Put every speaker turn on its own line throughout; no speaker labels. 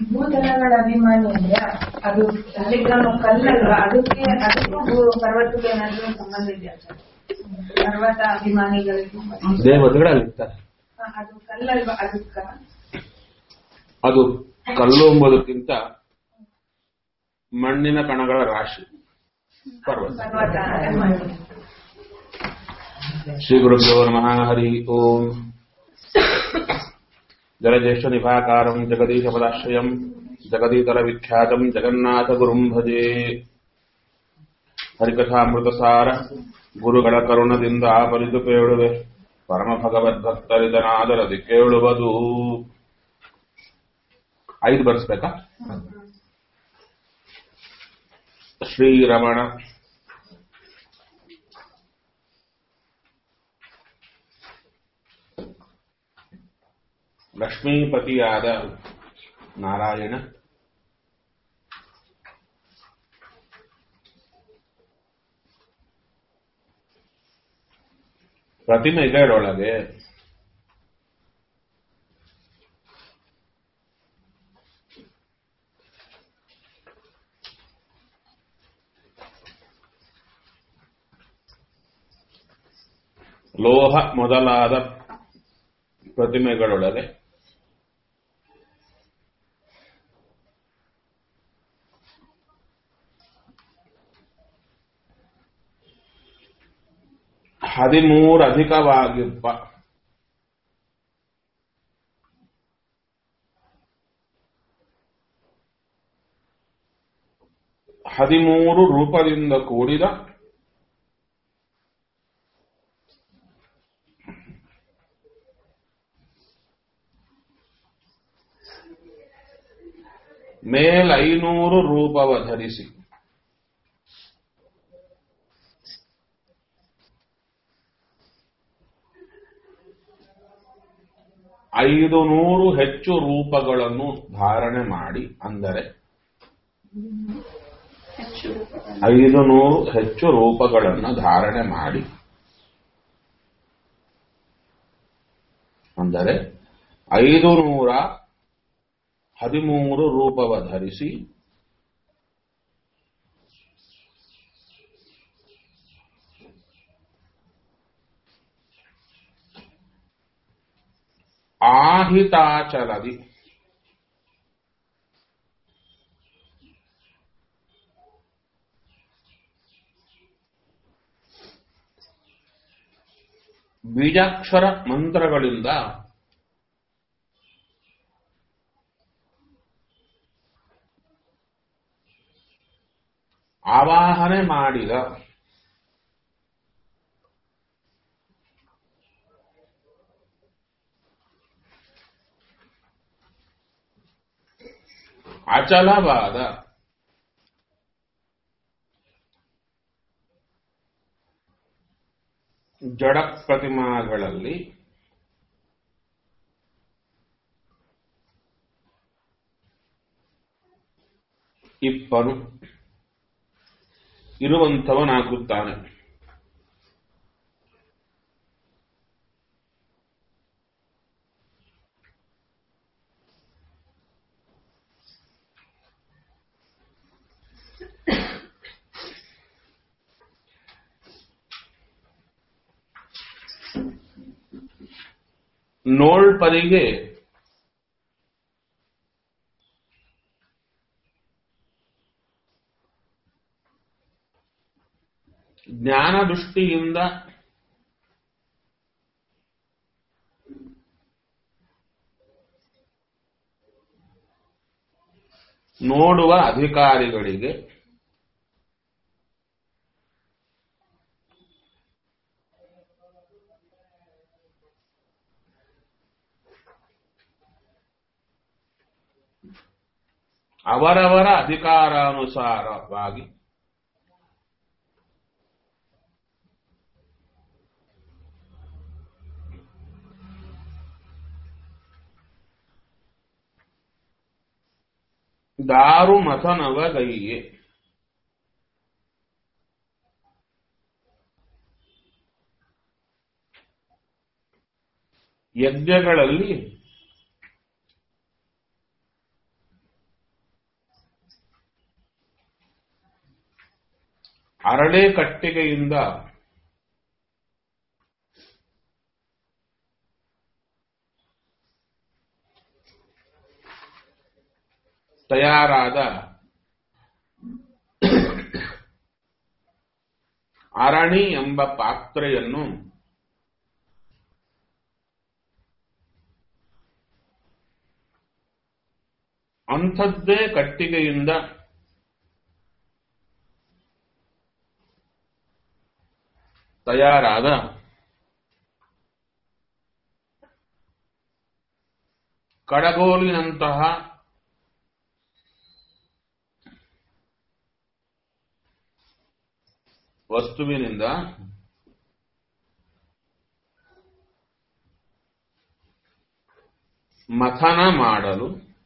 ಭೂತಲಗಳ ಅಭಿಮಾನಿ ಅಂದ್ರೆ ಅದು ಅಲ್ಲಿಗ್ರಾಮ ಕಲ್ಲಲ್ವಾ ಅದಕ್ಕೆ ಅದಕ್ಕೂ ಭೂ- ಪರ್ವತಕ್ಕೆ ಏನಾದ್ರೂ ಸಂಬಂಧ ಇದೆಯಾ ಸರ್ ಪರ್ವತ ಅಭಿಮಾನಿಗಳಿಗೂ ಮತ್ತೆ-
ದೇವತೆಗಳಲ್ಲಿರ್ತಾರೆ
ಹಾ, ಅದು ಕಲ್ಲಲ್ವಾ ಅದಕ್ಕ
ಅದು ಕಲ್ಲು ಎಂಬುದಕ್ಕಿಂತ ಮಣ್ಣಿನ ಕಣಗಳ ರಾಶಿ ಪರ್ವತ
ಪರ್ವತ ಅಭಿಮಾನಿ
ಶ್ರೀ ಗುರುಭ್ಯೋ ನಮಃ ಹರಿ ಓಂ ಜಲಜ್ಯೇಷ್ಠ ನಿಭಾಕಾರಂ ಜಗದೀಶ ಪದಾಶ್ರಯಂ ಜಗದೀತರ ವಿಖ್ಯಾತಂ ಜಗನ್ನಾಥ ಗುರುಂ ಭಜೆ ಹರಿಕಥಾಮೃತಸಾರ ಗುರುಗಳ ಕರುಣದಿಂದ ಆಪರಿತು ಕೇಳುವೆ ಪರಮ ಭಗವದ್ಭಕ್ತರಿದನಾದರದಿ ಕೇಳುವುದು ಐದು ಬರ್ಸ್ಬೇಕಾ ಶ್ರೀರಮಣ ಲಕ್ಷ್ಮೀಪತಿಯಾದ ನಾರಾಯಣ ಪ್ರತಿಮೆಗಳೊಳಗೆ ಲೋಹ ಮೊದಲಾದ ಪ್ರತಿಮೆಗಳೊಳಗೆ ಹದಿಮೂರು ಅಧಿಕವಾಗಿಪ್ಪ ಹದಿಮೂರು ರೂಪದಿಂದ ಕೂಡಿದ ಮೇಲೈನೂರು ರೂಪವ ಧರಿಸಿ ಐದು ನೂರು ಹೆಚ್ಚು ರೂಪಗಳನ್ನು ಧಾರಣೆ ಮಾಡಿ ಅಂದರೆ ಐದು ನೂರು ಹೆಚ್ಚು ರೂಪಗಳನ್ನು ಧಾರಣೆ ಮಾಡಿ ಅಂದರೆ ಐದು ನೂರ ಹದಿಮೂರು ರೂಪವ ಧರಿಸಿ ಆಹಿತಾಚಲದಿ ಬೀಜಾಕ್ಷರ ಮಂತ್ರಗಳಿಂದ ಆವಾಹನೆ ಮಾಡಿದ ಅಚಲವಾದ ಜಡ ಪ್ರತಿಮಾಗಳಲ್ಲಿ ಇಪ್ಪನು ಇರುವಂಥವನಾಗುತ್ತಾನೆ ನೋಳ್ಪರಿಗೆ ಜ್ಞಾನ ದೃಷ್ಟಿಯಿಂದ ನೋಡುವ ಅಧಿಕಾರಿಗಳಿಗೆ ಅವರವರ ಅಧಿಕಾರಾನುಸಾರವಾಗಿ ದಾರು ಮಥನವಗೈಯೆ ಯಜ್ಞಗಳಲ್ಲಿ ಅರಳೆ ಕಟ್ಟಿಗೆಯಿಂದ ತಯಾರಾದ ಅರಣಿ ಎಂಬ ಪಾತ್ರೆಯನ್ನು ಅಂಥದ್ದೇ ಕಟ್ಟಿಗೆಯಿಂದ ತಯಾರಾದ ಕಡಗೋಲಿನಂತಹ ವಸ್ತುವಿನಿಂದ ಮಥನ ಮಾಡಲು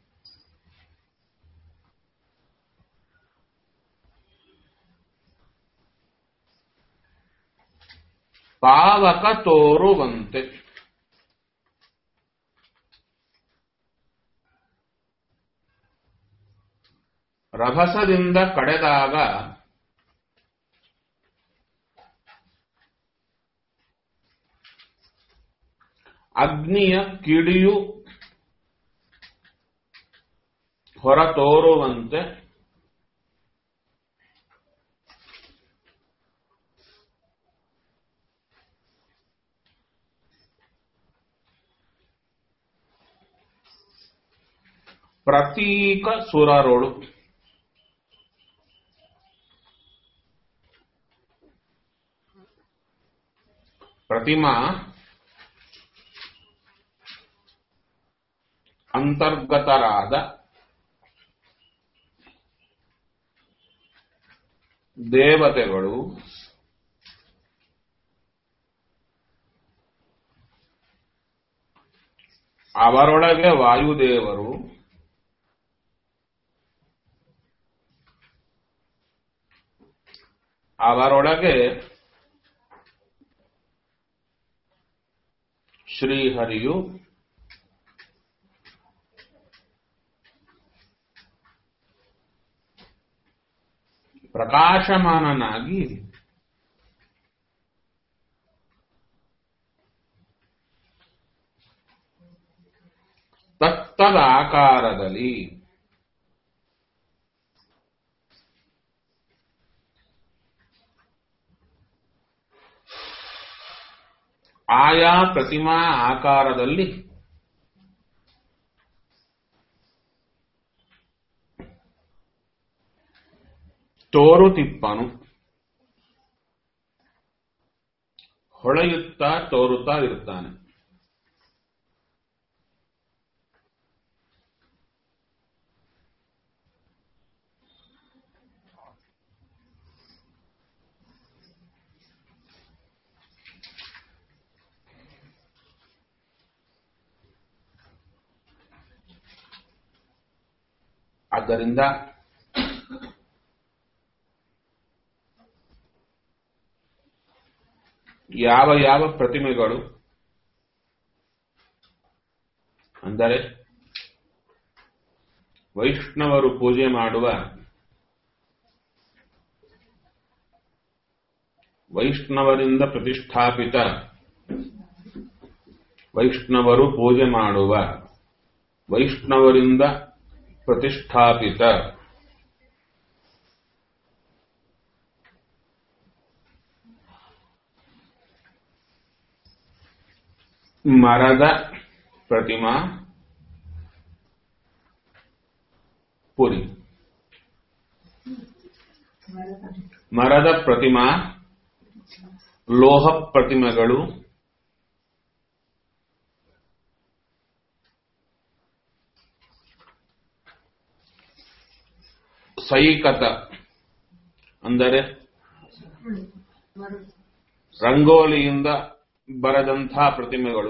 ಪಾವಕ ತೋರುವಂತೆ ರಭಸದಿಂದ ಕಡೆದಾಗ ಅಗ್ನಿಯ ಕಿಡಿಯು ಹೊರತೋರುವಂತೆ ಪ್ರತೀಕ ಸುರರೊಳು ಪ್ರತಿಮಾ ಅಂತರ್ಗತರಾದ ದೇವತೆಗಳು ಅವರೊಳಗೆ ವಾಯುದೇವರು ಅವರೊಳಗೆ ಶ್ರೀಹರಿಯು ಪ್ರಕಾಶಮಾನನಾಗಿ ತತ್ತದ ಆಕಾರದಲ್ಲಿ ಆಯಾ ಪ್ರತಿಮಾ ಆಕಾರದಲ್ಲಿ ತೋರುತಿಪ್ಪನು ಹೊಳೆಯುತ್ತಾ ತೋರುತ್ತಾ ಇರುತ್ತಾನೆ ಆದ್ದರಿಂದ ಯಾವ ಯಾವ ಪ್ರತಿಮೆಗಳು ಅಂದರೆ ವೈಷ್ಣವರು ಪೂಜೆ ಮಾಡುವ ವೈಷ್ಣವರಿಂದ ಪ್ರತಿಷ್ಠಾಪಿತ ವೈಷ್ಣವರು ಪೂಜೆ ಮಾಡುವ ವೈಷ್ಣವರಿಂದ ಪ್ರತಿಷ್ಠಾಪಿತ ಮರದ ಪ್ರತಿಮಾ ಪುರಿ ಮರದ ಪ್ರತಿಮಾ ಲೋಹ ಪ್ರತಿಮೆಗಳು ಸೈಕತ ಅಂದರೆ ರಂಗೋಲಿಯಿಂದ ಬರೆದಂಥ ಪ್ರತಿಮೆಗಳು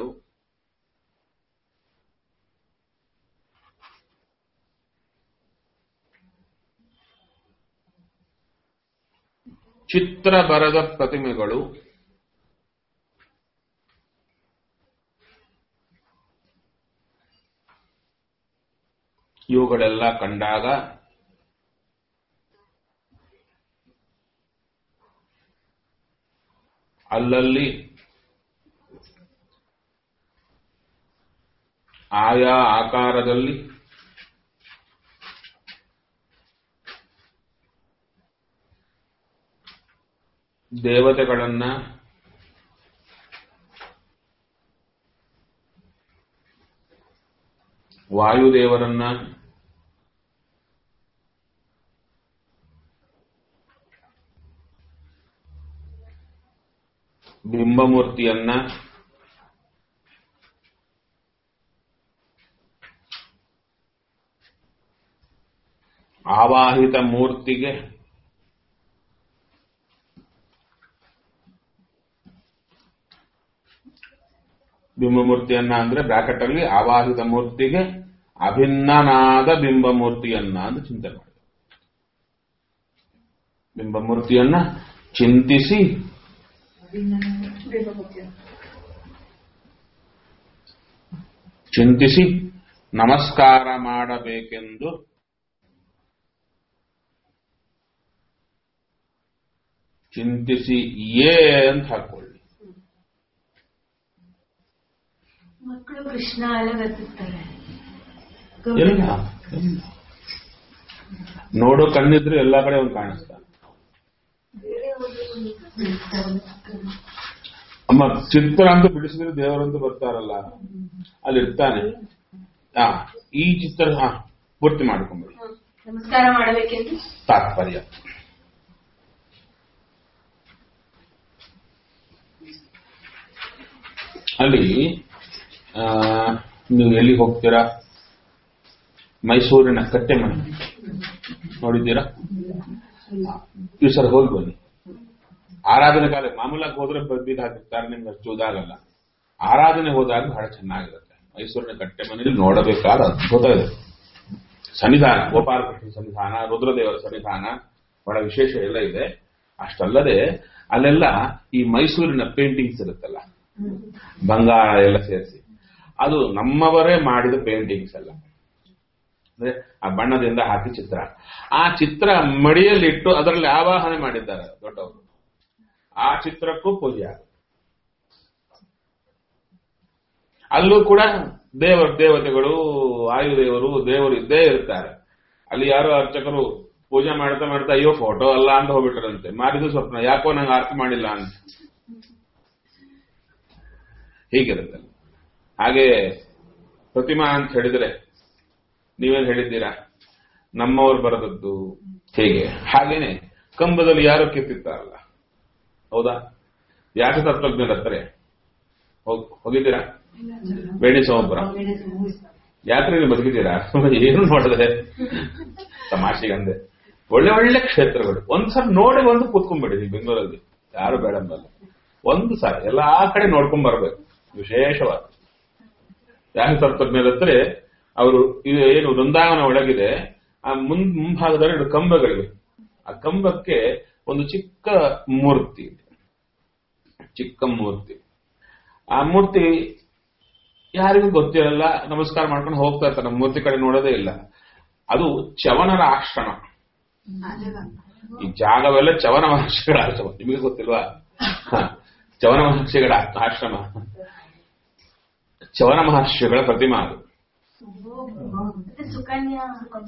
ಚಿತ್ರ ಬರದ ಪ್ರತಿಮೆಗಳು ಇವುಗಳೆಲ್ಲ ಕಂಡಾಗ ಅಲ್ಲಲ್ಲಿ ಆಯಾ ಆಕಾರದಲ್ಲಿ ದೇವತೆಗಳನ್ನ ವಾಯುದೇವರನ್ನ ಬಿಂಬಮೂರ್ತಿಯನ್ನ ಆವಾಹಿತ ಮೂರ್ತಿಗೆ ಬಿಂಬಮೂರ್ತಿಯನ್ನ ಅಂದ್ರೆ ಬ್ರಾಕೆಟ್ ಅಲ್ಲಿ ಆವಾಹಿತ ಮೂರ್ತಿಗೆ ಅಭಿನ್ನನಾದ ಬಿಂಬಮೂರ್ತಿಯನ್ನ ಅಂತ ಚಿಂತನೆ ಮಾಡಿ ಬಿಂಬಮೂರ್ತಿಯನ್ನ ಚಿಂತಿಸಿ ಚಿಂತಿಸಿ ನಮಸ್ಕಾರ ಮಾಡಬೇಕೆಂದು ಚಿಂತಿಸಿ ಏ ಅಂತ ಹಾಕೊಳ್ಳಿ
ಮಕ್ಕಳು ಕೃಷ್ಣ ಎಲ್ಲ ಬರ್ತಿರ್ತಾರೆ
ಎಲ್ಲ ಎಲ್ಲ. ನೋಡೋ ಕಣ್ಣಿದ್ರೆ ಎಲ್ಲಾ ಕಡೆ ಒಂದು ಕಾಣಿಸ್ತಾ ಅಮ್ಮ ಚಿತ್ರ ಅಂತ ಬಿಡಿಸಿದ್ರೆ ದೇವರಂತೂ ಬರ್ತಾರಲ್ಲ ಅಲ್ಲಿ ಇರ್ತಾನೆ ಆ ಈ ಚಿತ್ರ ಹಾ ಪೂರ್ತಿ ಮಾಡ್ಕೊಂಬಿಡಿ
ನಮಸ್ಕಾರ ಮಾಡಬೇಕೆಂದು
ತಾತ್ಪರ್ಯ ಅಲ್ಲಿ ಆ, ನೀವು ಎಲ್ಲಿಗೆ ಹೋಗ್ತೀರಾ ಮೈಸೂರಿನ ಕಟ್ಟೆ ಮನೆ ನೋಡಿದ್ದೀರಾ ಈ ಸಲ ಹೋಗಿ ಬನ್ನಿ ಆರಾಧನೆ ಕಾಲ ಮಾಮೂಲಾಗಿ ಹೋದ್ರೆ ಬದ್ದಿಗೆ ಹಾಕಿರ್ತಾರೆ ನಿಮ್ಗೆ ಅಷ್ಟು ಇದಾಗಲ್ಲ ಆರಾಧನೆ ಹೋದಾಗ ಬಹಳ ಚೆನ್ನಾಗಿರುತ್ತೆ ಮೈಸೂರಿನ ಕಟ್ಟೆ ಮನೆಯಲ್ಲಿ ನೋಡಬೇಕಾದ ಅದ್ಭುತ ಇದೆ ಸನ್ನಿಧಾನ ಗೋಪಾಲಕೃಷ್ಣ ಸನ್ನಿಧಾನ ರುದ್ರದೇವರ ಸನ್ನಿಧಾನ ಬಹಳ ವಿಶೇಷ ಎಲ್ಲ ಇದೆ ಅಷ್ಟಲ್ಲದೆ ಅಲ್ಲೆಲ್ಲ ಈ ಮೈಸೂರಿನ ಪೇಂಟಿಂಗ್ಸ್ ಇರುತ್ತಲ್ಲ ಬಂಗಾಳ ಎಲ್ಲ ಸೇರಿಸಿ ಅದು ನಮ್ಮವರೇ ಮಾಡಿದ ಪೇಂಟಿಂಗ್ಸ್ ಎಲ್ಲ ಅಂದ್ರೆ ಆ ಬಣ್ಣದಿಂದ ಹಾಕಿ ಚಿತ್ರ ಆ ಚಿತ್ರ ಮಡಿಯಲ್ಲಿಟ್ಟು ಅದರಲ್ಲಿ ಆವಾಹನೆ ಮಾಡಿದ್ದಾರೆ ದೊಡ್ಡವರು ಆ ಚಿತ್ರಕ್ಕೂ ಪೂಜೆ ಆಗುತ್ತೆ ಅಲ್ಲೂ ಕೂಡ ದೇವರ ದೇವತೆಗಳು ಆಯುದೇವರು ದೇವರು ಇದ್ದೇ ಇರ್ತಾರೆ ಅಲ್ಲಿ ಯಾರೋ ಅರ್ಚಕರು ಪೂಜೆ ಮಾಡ್ತಾ ಮಾಡ್ತಾ ಅಯ್ಯೋ ಫೋಟೋ ಅಲ್ಲ ಅಂತ ಹೋಗ್ಬಿಟ್ರಂತೆ ಮಾರಿದು ಸ್ವಪ್ನ ಯಾಕೋ ನಂಗೆ ಆರ್ತಿ ಮಾಡಿಲ್ಲ ಅಂತ ಹೀಗಿರುತ್ತೆ ಹಾಗೆ ಪ್ರತಿಮಾ ಅಂತ ಹೇಳಿದ್ರೆ ನೀವೇನ್ ಹೇಳಿದ್ದೀರಾ ನಮ್ಮವ್ರು ಬರೆದದ್ದು ಹೇಗೆ ಹಾಗೇನೆ ಕಂಬದಲ್ಲಿ ಯಾರು ಕೆತ್ತಿತ್ತಾರಲ್ಲ ಹೌದಾ ಯಾಕೆ ತತ್ವಜ್ಞರ ಹತ್ರ ಹೋಗ್- ಹೋಗಿದ್ದೀರಾ ಬೇಡಿ ಸೋಮಪುರ ಯಾತ್ರೆಗೆ ಬದುಕಿದ್ದೀರಾ ಏನು ನೋಡಿದ್ರೆ ತಮಾಷೆಗಂದೆ ಒಳ್ಳೆ ಒಳ್ಳೆ ಕ್ಷೇತ್ರಗಳು ಒಂದ್ಸಲ ನೋಡಿ ಒಂದು ಕೂತ್ಕೊಂಡ್ಬಿಡಿ ಬೆಂಗಳೂರಲ್ಲಿ ಯಾರು ಬೇಡ ಅಂಬಲ್ಲ ಒಂದು ಸಲ ಎಲ್ಲಾ ಕಡೆ ನೋಡ್ಕೊಂಡ್ ಬರ್ಬೇಕು ವಿಶೇಷವಾದ ಯಾಕೆ ತತ್ವಜ್ಞರ ಹತ್ರ ಅವರು ಇದು ಏನು ವೃಂದಾವನ ಒಳಗಿದೆ ಆ ಮುನ್ ಮುಂಭಾಗದಲ್ಲಿ ಎರಡು ಕಂಬಗಳಿವೆ ಆ ಕಂಬಕ್ಕೆ ಒಂದು ಚಿಕ್ಕ ಮೂರ್ತಿ ಇದೆ ಚಿಕ್ಕ ಮೂರ್ತಿ ಆ ಮೂರ್ತಿ ಯಾರಿಗೂ ಗೊತ್ತಿರಲ್ಲ ನಮಸ್ಕಾರ ಮಾಡ್ಕೊಂಡು ಹೋಗ್ತಾ ಇರ್ತಾರೆ ನಮ್ಮ ಮೂರ್ತಿ ಕಡೆ ನೋಡೋದೇ ಇಲ್ಲ ಅದು ಚವನರ ಆಶ್ರಮ ಈ ಜಾಗವೆಲ್ಲ ಚವನ ಮಹರ್ಷಿಗಳ ಆಶ್ರಮ ನಿಮಗೆ ಗೊತ್ತಿಲ್ವಾ ಹ. ಚವನ ಮಹರ್ಷಿಗಳ ಆಶ್ರಮ ಚವನ ಮಹರ್ಷಿಗಳ ಪ್ರತಿಮಾ ಅದು
ಸುಕನ್ಯಾ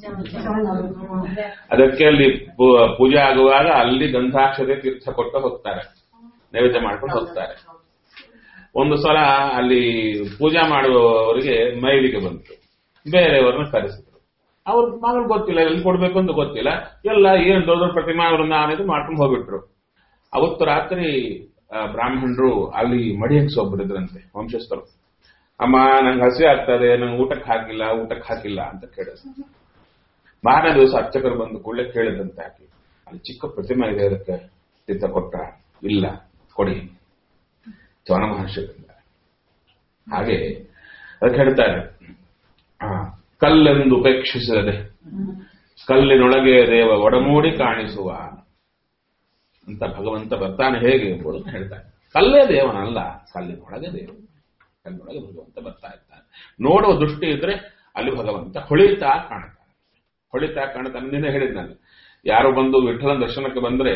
ಅದಕ್ಕೆ ಅಲ್ಲಿ ಪೂ- ಪೂಜೆ ಆಗುವಾಗ ಅಲ್ಲಿ ಗಂಧಾಕ್ಷತೆ ತೀರ್ಥ ಕೊಟ್ಟು ಹೋಗ್ತಾರೆ ನೈವೇದ್ಯ ಮಾಡ್ಕೊಂಡು ಹೋಗ್ತಾರೆ ಒಂದು ಸಲ ಅಲ್ಲಿ ಪೂಜಾ ಮಾಡುವವರಿಗೆ ಮೈಲಿಗೆ ಬಂತು ಬೇರೆಯವ್ರನ್ನ ಕರೆಸಿದ್ರು ಅವ್ರ ಮಗಳು ಗೊತ್ತಿಲ್ಲ ಎಲ್ಲಿ ಕೊಡ್ಬೇಕು ಅಂತ ಗೊತ್ತಿಲ್ಲ ಎಲ್ಲ ಏನ್ ದೊಡ್ಡ ದೊಡ್ಡ ಪ್ರತಿಮಾ ವೃಂದಾವನ ಇದು ಮಾಡ್ಕೊಂಡು ಹೋಗ್ಬಿಟ್ರು ಅವತ್ತು ರಾತ್ರಿ ಆ, ಬ್ರಾಹ್ಮಣರು ಅಲ್ಲಿ ಮಡಿಯನ್ಸ್ ಒಬ್ಬರಿದ್ರಂತೆ ವಂಶಸ್ಥರು ಅಮ್ಮ ನಂಗೆ ಹಸಿ ಆಗ್ತದೆ ನಂಗೆ ಊಟಕ್ಕೆ ಹಾಕಿಲ್ಲ ಊಟಕ್ಕೆ ಹಾಕಿಲ್ಲ ಅಂತ ಕೇಳಿದ್ರು ಮಾರನೇ ದಿವಸ ಅರ್ಚಕರು ಬಂದು ಕೂಡಲೇ ಕೇಳಿದಂತೆ ಹಾಕಿ ಅಲ್ಲಿ ಚಿಕ್ಕ ಪ್ರತಿಮೆ ಇದೆ ಅದಕ್ಕೆ ತೀರ್ಥ ಕೊಟ್ಟ ಇಲ್ಲ ಕೊಡಿ ಚವನ ಮಹರ್ಷಿ ಬಂದಿದ್ದಾರೆ. ಹಾಗೆ ಅದಕ್ಕೆ ಹೇಳ್ತಾರೆ ಆ, ಕಲ್ಲೆಂದು ಉಪೇಕ್ಷಿಸದೆ ಕಲ್ಲಿನೊಳಗೆ ದೇವ ಒಡಮೂಡಿ ಕಾಣಿಸುವ ಅಂತ ಭಗವಂತ ಬರ್ತಾನೆ ಹೇಗೆ ಎಂಬುದನ್ನು ಹೇಳ್ತಾನೆ ಕಲ್ಲೇ ದೇವನಲ್ಲ ಕಲ್ಲಿನೊಳಗೆ ದೇವ ಕಲ್ಲಿನೊಳಗೆ ಭಗವಂತ ಬರ್ತಾ ಇರ್ತಾನೆ ನೋಡುವ ದೃಷ್ಟಿ ಇದ್ರೆ ಅಲ್ಲಿ ಭಗವಂತ ಹೊಳಿತಾ ಕಾಣ್ತಾನೆ ಹೊಳಿತಾ ಕಾಣ್ತಾನೆ ನಿನ್ನೆ ಹೇಳಿದ್ನಲ್ಲ ಯಾರು ಬಂದು ವಿಠಲನ ದರ್ಶನಕ್ಕೆ ಬಂದ್ರೆ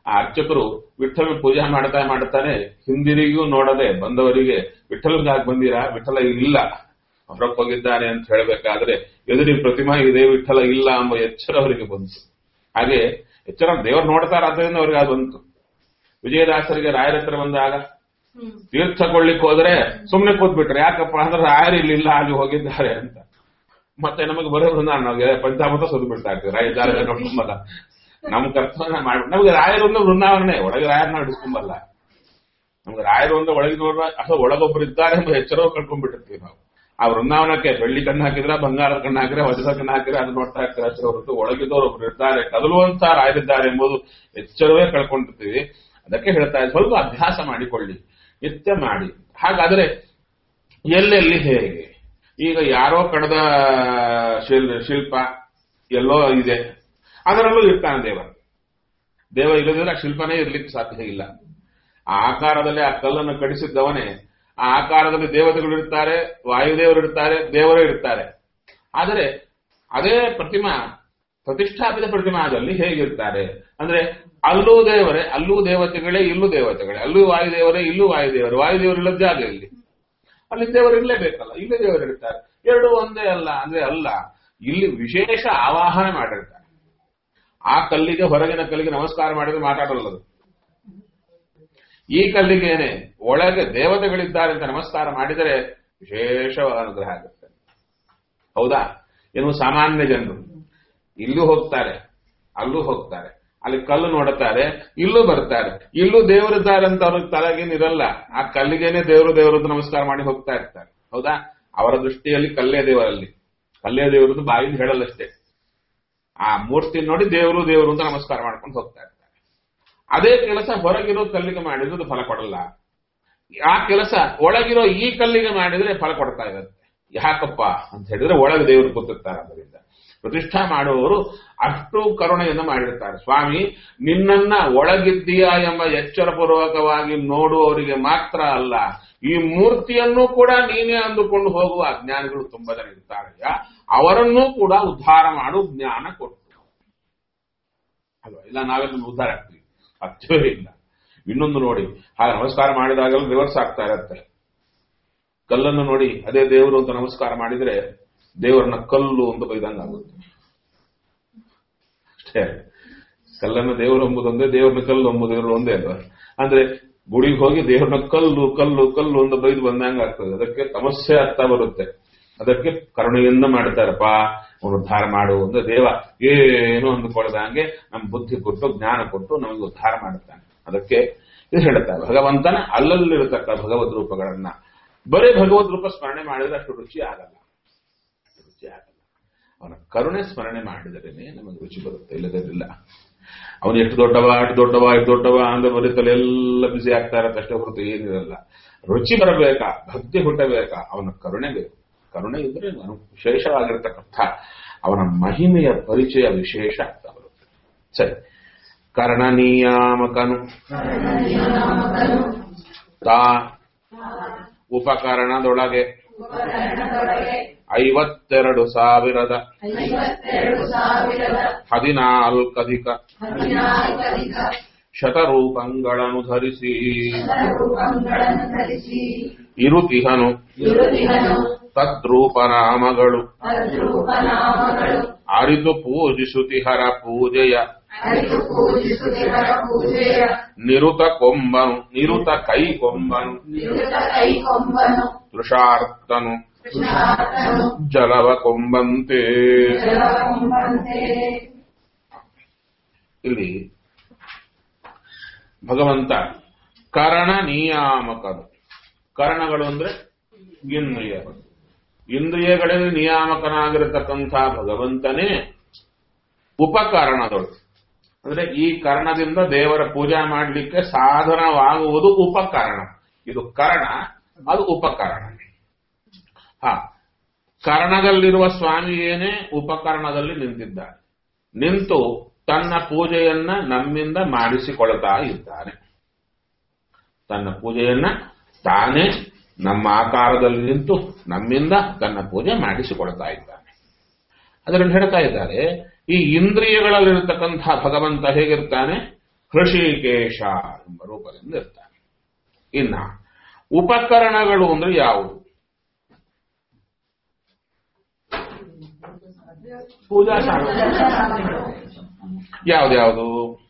ಆ ಅರ್ಚಕರು ವಿಠಲ ಪೂಜೆ ಮಾಡ್ತಾ ಮಾಡ್ತಾನೆ ಹಿಂದಿರಿಗೂ ನೋಡದೆ ಬಂದವರಿಗೆ ವಿಠಲಗಾಗಿ ಬಂದಿರಾ ವಿಠಲ ಇಲ್ಲ ಹೊರಕ್ಕೆ ಹೋಗಿದ್ದಾನೆ ಅಂತ ಹೇಳಬೇಕಾದ್ರೆ ಎದುರಿಗೆ ಪ್ರತಿಮಾ ಇದೆ ವಿಠಲ ಇಲ್ಲ ಎಂಬ ಎಚ್ಚರ ಅವರಿಗೆ ಬಂತು ಹಾಗೆ ಎಚ್ಚರ ದೇವರು ನೋಡ್ತಾರ ಅದರಿಂದ ಅವ್ರಿಗೆ ಅದು ಬಂತು ವಿಜಯದಾಸರಿಗೆ ರಾಯರ ಹತ್ರ ಬಂದಾಗ
ಹ್ಮ್
ತೀರ್ಥ ಕೊಳ್ಳಿಕ್ ಹೋದ್ರೆ ಸುಮ್ನೆ ಕೂತ್ಬಿಟ್ರೆ ಯಾಕಪ್ಪ ಅಂದ್ರೆ ರಾಯರು ಇಲ್ಲಿಲ್ಲ ಅಲ್ಲಿ ಹೋಗಿದ್ದಾರೆ ಅಂತ ಮತ್ತೆ ನಮಗೆ ಬರೋ ಬೃಂದಾವನ ನಮಗೆ ಪಂಚಾಮೃತ ಸುರಿದು ಬಿಡ್ತಾ ಇರ್ತೀವಿ ರಾಯ ಜಾಗ ನೋಡ್ಕೊಂಬಲ್ಲ ನಮ್ ಕರ್ತವ್ಯ ಮಾಡ್ಬಿಟ್ಟು ನಮ್ಗೆ ರಾಯರು ಒಂದು ವೃಂದಾವನೆ ಒಳಗೆ ರಾಯರನ್ನ ಹಿಡಿಸ್ಕೊಂಬಲ್ಲ ನಮ್ಗೆ ರಾಯರು ಒಂದು ಒಳಗೆ ನೋಡುವ ಅಥವಾ ಒಳಗೊಬ್ರು ಇದ್ದಾರೆ ಎಂಬ ಎಚ್ಚರವು ಕಳ್ಕೊಂಡ್ಬಿಟ್ಟಿರ್ತೀವಿ ನಾವು ಆ ವೃಂದಾವನಕ್ಕೆ ಬೆಳ್ಳಿ ಕಣ್ಣು ಹಾಕಿದ್ರೆ ಬಂಗಾರದ ಕಣ್ಣು ಹಾಕಿದ್ರೆ ವಜ್ರದ ಕಣ್ಣು ಹಾಕಿದ್ರೆ ಅದು ನೋಡ್ತಾ ಇರ್ತಾರೆ ಅಷ್ಟೇ ಹೊರತು ಒಳಗಿದ್ದವರು ಒಬ್ರು ಇರ್ತಾರೆ ಕದಲುವಂತ ರಾಯರಿದ್ದಾರೆ ಎಂಬುದು ಎಚ್ಚರವೇ ಕಳ್ಕೊಂಡಿರ್ತೀವಿ ಅದಕ್ಕೆ ಹೇಳ್ತಾ ಇದ್ದಾರೆ, ಸ್ವಲ್ಪ ಅಭ್ಯಾಸ ಮಾಡಿಕೊಳ್ಳಿ ನಿತ್ಯ ಮಾಡಿ ಹಾಗಾದ್ರೆ ಎಲ್ಲೆಲ್ಲಿ ಹೇಗೆ ಈಗ ಯಾರೋ ಕಡದ ಶಿಲ್ ಶಿಲ್ಪ ಎಲ್ಲೋ ಇದೆ ಅದರಲ್ಲೂ ಇರ್ತಾನೆ ದೇವ ದೇವ ಇಲ್ಲದಿದ್ರೆ ಆ ಶಿಲ್ಪನೇ ಇರ್ಲಿಕ್ಕೆ ಸಾಧ್ಯ ಇಲ್ಲ ಆ ಆಕಾರದಲ್ಲಿ ಆ ಕಲ್ಲನ್ನು ಕಡಿಸಿದ್ದವನೇ ಆ ಆಕಾರದಲ್ಲಿ ದೇವತೆಗಳು ಇರ್ತಾರೆ ವಾಯುದೇವರು ಇರ್ತಾರೆ ದೇವರು ಇರ್ತಾರೆ ಆದರೆ ಅದೇ ಪ್ರತಿಮಾ ಪ್ರತಿಷ್ಠಾಪಿತ ಪ್ರತಿಮಾದಲ್ಲಿ ಹೇಗಿರ್ತಾರೆ ಅಂದ್ರೆ ಅಲ್ಲೂ ದೇವರೇ ಅಲ್ಲೂ ದೇವತೆಗಳೇ ಇಲ್ಲೂ ದೇವತೆಗಳೇ ಅಲ್ಲೂ ವಾಯುದೇವರೇ ಇಲ್ಲೂ ವಾಯುದೇವರು ವಾಯುದೇವರು ಇಲ್ಲದ ಜಾಗ ಇಲ್ಲಿ ಅಲ್ಲಿ ದೇವರು ಇರಲೇಬೇಕಲ್ಲ ಇಲ್ಲಿ ದೇವರು ಇರ್ತಾರೆ ಎರಡು ಒಂದೇ ಅಲ್ಲ ಅಂದ್ರೆ ಅಲ್ಲ ಇಲ್ಲಿ ವಿಶೇಷ ಆವಾಹನೆ ಮಾಡಿರ್ತಾರೆ ಆ ಕಲ್ಲಿಗೆ ಹೊರಗಿನ ಕಲ್ಲಿಗೆ ನಮಸ್ಕಾರ ಮಾಡಿದ್ರೆ ಮಾತಾಡಲ್ಲ ಅದು ಈ ಕಲ್ಲಿಗೇನೆ ಒಳಗೆ ದೇವತೆಗಳಿದ್ದಾರೆ ಅಂತ ನಮಸ್ಕಾರ ಮಾಡಿದರೆ ವಿಶೇಷವಾದ ಅನುಗ್ರಹ ಆಗುತ್ತೆ ಹೌದಾ ಏನು ಸಾಮಾನ್ಯ ಜನರು ಇಲ್ಲೂ ಹೋಗ್ತಾರೆ ಅಲ್ಲೂ ಹೋಗ್ತಾರೆ ಅಲ್ಲಿ ಕಲ್ಲು ನೋಡುತ್ತಾರೆ ಇಲ್ಲೂ ಬರ್ತಾರೆ ಇಲ್ಲೂ ದೇವರಿದ್ದಾರೆ ಅಂತ ಅವ್ರಿಗೆ ತಲೆಗೇನಿರಲ್ಲ ಆ ಕಲ್ಲಿಗೇನೆ ದೇವರು ದೇವರು ಅಂತ ನಮಸ್ಕಾರ ಮಾಡಿ ಹೋಗ್ತಾ ಇರ್ತಾರೆ ಹೌದಾ ಅವರ ದೃಷ್ಟಿಯಲ್ಲಿ ಕಲ್ಲೇ ದೇವರಲ್ಲಿ ಕಲ್ಲೇ ದೇವರದ್ದು ಬಾಯಿಂದ ಹೇಳಲ್ಲಷ್ಟೇ ಆ ಮೂರ್ತಿ ನೋಡಿ ದೇವರು ದೇವರು ಅಂತ ನಮಸ್ಕಾರ ಮಾಡ್ಕೊಂಡು ಹೋಗ್ತಾ ಇರ್ತಾರೆ ಅದೇ ಕೆಲಸ ಹೊರಗಿರೋ ಕಲ್ಲಿಗೆ ಮಾಡಿದ್ರೆ ಅದು ಫಲ ಕೊಡಲ್ಲ ಆ ಕೆಲಸ ಒಳಗಿರೋ ಈ ಕಲ್ಲಿಗೆ ಮಾಡಿದ್ರೆ ಫಲ ಕೊಡ್ತಾ ಇರುತ್ತೆ ಯಾಕಪ್ಪ ಅಂತ ಹೇಳಿದ್ರೆ ಒಳಗೆ ದೇವರು ಕೂತಿರ್ತಾರೆ ಅದರಿಂದ ಪ್ರತಿಷ್ಠಾ ಮಾಡುವವರು ಅಷ್ಟು ಕರುಣೆಯನ್ನು ಮಾಡಿರ್ತಾರೆ ಸ್ವಾಮಿ ನಿನ್ನನ್ನ ಒಳಗಿದ್ದೀಯಾ ಎಂಬ ಎಚ್ಚರಪೂರ್ವಕವಾಗಿ ನೋಡುವವರಿಗೆ ಮಾತ್ರ ಅಲ್ಲ ಈ ಮೂರ್ತಿಯನ್ನು ಕೂಡ ನೀನೇ ಅಂದುಕೊಂಡು ಹೋಗುವ ಅಜ್ಞಾನಿಗಳು ತುಂಬಾ ಜನ ಇರ್ತಾರಯ್ಯ ಅವರನ್ನೂ ಕೂಡ ಉದ್ಧಾರ ಮಾಡು ಜ್ಞಾನ ಕೊಟ್ಟು ಅಲ್ವಾ ಇಲ್ಲ ನಾವೆಲ್ಲ ಉದ್ಧಾರ ಆಗ್ತೀವಿ ಸಾಧ್ಯವೇ ಇಲ್ಲ ಇನ್ನೊಂದು ನೋಡಿ ಹಾಗೆ ನಮಸ್ಕಾರ ಮಾಡಿದಾಗಲೂ ರಿವರ್ಸ್ ಆಗ್ತಾ ಇರತ್ತೆ ಕಲ್ಲನ್ನು ನೋಡಿ ಅದೇ ದೇವರು ಅಂತ ನಮಸ್ಕಾರ ಮಾಡಿದ್ರೆ ದೇವರನ್ನ ಕಲ್ಲು ಅಂತ ಬೈದಂಗ ಆಗುತ್ತೆ ಅಷ್ಟೇ ಕಲ್ಲನ್ನು ದೇವರು ಎಂಬುದೊಂದೇ ದೇವರನ್ನ ಕಲ್ಲು ಎಂಬುದು ಒಂದೇ ಅಲ್ವಾ ಅಂದ್ರೆ ಗುಡಿಗೆ ಹೋಗಿ ದೇವರನ್ನ ಕಲ್ಲು ಕಲ್ಲು ಕಲ್ಲು ಅಂತ ಬೈದು ಬಂದಂಗ ಆಗ್ತದೆ ಅದಕ್ಕೆ ಸಮಸ್ಯೆ ಆಗ್ತಾ ಬರುತ್ತೆ ಅದಕ್ಕೆ ಕರುಣೆಯಿಂದ ಮಾಡ್ತಾರಪ್ಪ ಅವನು ಉದ್ಧಾರ ಮಾಡು ಅಂದ್ರೆ ದೇವ ಏನು ಅಂದುಕೊಳ್ಳದಂಗೆ ನಮ್ಮ ಬುದ್ಧಿ ಕೊಟ್ಟು ಜ್ಞಾನ ಕೊಟ್ಟು ನಮಗೆ ಉದ್ಧಾರ ಮಾಡುತ್ತಾನೆ ಅದಕ್ಕೆ ಇದು ಹೇಳುತ್ತಾರೆ ಭಗವಂತನ ಅಲ್ಲಲ್ಲಿರತಕ್ಕ ಭಗವದ್ ರೂಪಗಳನ್ನ ಬರೀ ಭಗವದ್ ರೂಪ ಸ್ಮರಣೆ ಮಾಡಿದ್ರೆ ಅಷ್ಟು ರುಚಿ ಆಗಲ್ಲ ರುಚಿ ಆಗಲ್ಲ ಅವನ ಕರುಣೆ ಸ್ಮರಣೆ ಮಾಡಿದರೇನೆ ನಮಗೆ ರುಚಿ ಬರುತ್ತೆ ಇಲ್ಲದಿರಲಿಲ್ಲ ಅವನು ಎಷ್ಟು ದೊಡ್ಡವ ಎಷ್ಟು ದೊಡ್ಡವ ಎಷ್ಟು ದೊಡ್ಡವ ಅಂದ್ರೆ ಬರೀ ತಲೆಯೆಲ್ಲ ಬಿಸಿ ಆಗ್ತಾ ಇರತ್ತೆ ಅಷ್ಟೇ ಹೊರತು ಏನಿರಲ್ಲ ರುಚಿ ಬರಬೇಕಾ ಭಕ್ತಿ ಹುಟ್ಟಬೇಕಾ ಅವನ ಕರುಣೆ ಬೇಕು ಕರುಣೆ ಇದ್ರೆ ಅವನು ವಿಶೇಷವಾಗಿರ್ತಕ್ಕಂಥ ಅವನ ಮಹಿಮೆಯ ಪರಿಚಯ ವಿಶೇಷ ಆಗ್ತಾ ಬರುತ್ತೆ ಸರಿ ಕರ್ಣನೀಯಾಮಕನು ತಾ ಉಪಕರಣದೊಳಗೆ ಐವತ್ತೆರಡು ಸಾವಿರದ ಹದಿನಾಲ್ಕಧಿಕ ಶತರೂಪಗಳನ್ನು ಧರಿಸಿ ಇರುತಿಹನು ತದ್ರೂಪನಾಮಗಳು ಅರಿತು ಪೂಜಿಸುತಿಹರ ಪೂಜೆಯ ನಿರುತ ಕೊಂಬನು ನಿರುತ ಕೈ ಕೊಂಬನು ತೃಷಾರ್ತನು ಜಲವ ಕೊಂಬಂತೆ ಇಲ್ಲಿ ಭಗವಂತ ಕರಣ ನಿಯಾಮಕನು ಕರಣಗಳು ಅಂದ್ರೆ ಇಂದ್ರಿಯಗಳು ಇಂದ್ರಿಯಗಳಲ್ಲಿ ನಿಯಾಮಕನಾಗಿರತಕ್ಕಂಥ ಭಗವಂತನೇ ಉಪಕರಣದಳು ಅಂದ್ರೆ ಈ ಕರ್ಣದಿಂದ ದೇವರ ಪೂಜಾ ಮಾಡಲಿಕ್ಕೆ ಸಾಧನವಾಗುವುದು ಉಪಕರಣ ಇದು ಕರ್ಣ ಅದು ಉಪಕರಣ ಹ ಕರ್ಣದಲ್ಲಿರುವ ಸ್ವಾಮಿಯೇನೇ ಉಪಕರಣದಲ್ಲಿ ನಿಂತಿದ್ದಾನೆ ನಿಂತು ತನ್ನ ಪೂಜೆಯನ್ನ ನಮ್ಮಿಂದ ಮಾಡಿಸಿಕೊಳ್ತಾ ಇದ್ದಾನೆ ತನ್ನ ಪೂಜೆಯನ್ನ ತಾನೇ ನಮ್ಮ ಆಕಾರದಲ್ಲಿ ನಿಂತು ನಮ್ಮಿಂದ ತನ್ನ ಪೂಜೆ ಮಾಡಿಸಿಕೊಳ್ತಾ ಇದ್ದಾನೆ ಅದರಲ್ಲಿ ಹೇಳ್ತಾ ಇದ್ದಾರೆ ಈ ಇಂದ್ರಿಯಗಳಲ್ಲಿರತಕ್ಕಂಥ ಭಗವಂತ ಹೇಗಿರ್ತಾನೆ ಹೃಷಿಕೇಶ ಎಂಬ ರೂಪದಿಂದ ಇರ್ತಾನೆ ಇನ್ನ ಉಪಕರಣಗಳು ಅಂದ್ರೆ ಯಾವುದು ಪೂಜಾ ಸಾಮಗ್ರಿ ಯಾವ್ದ್ಯಾವುದು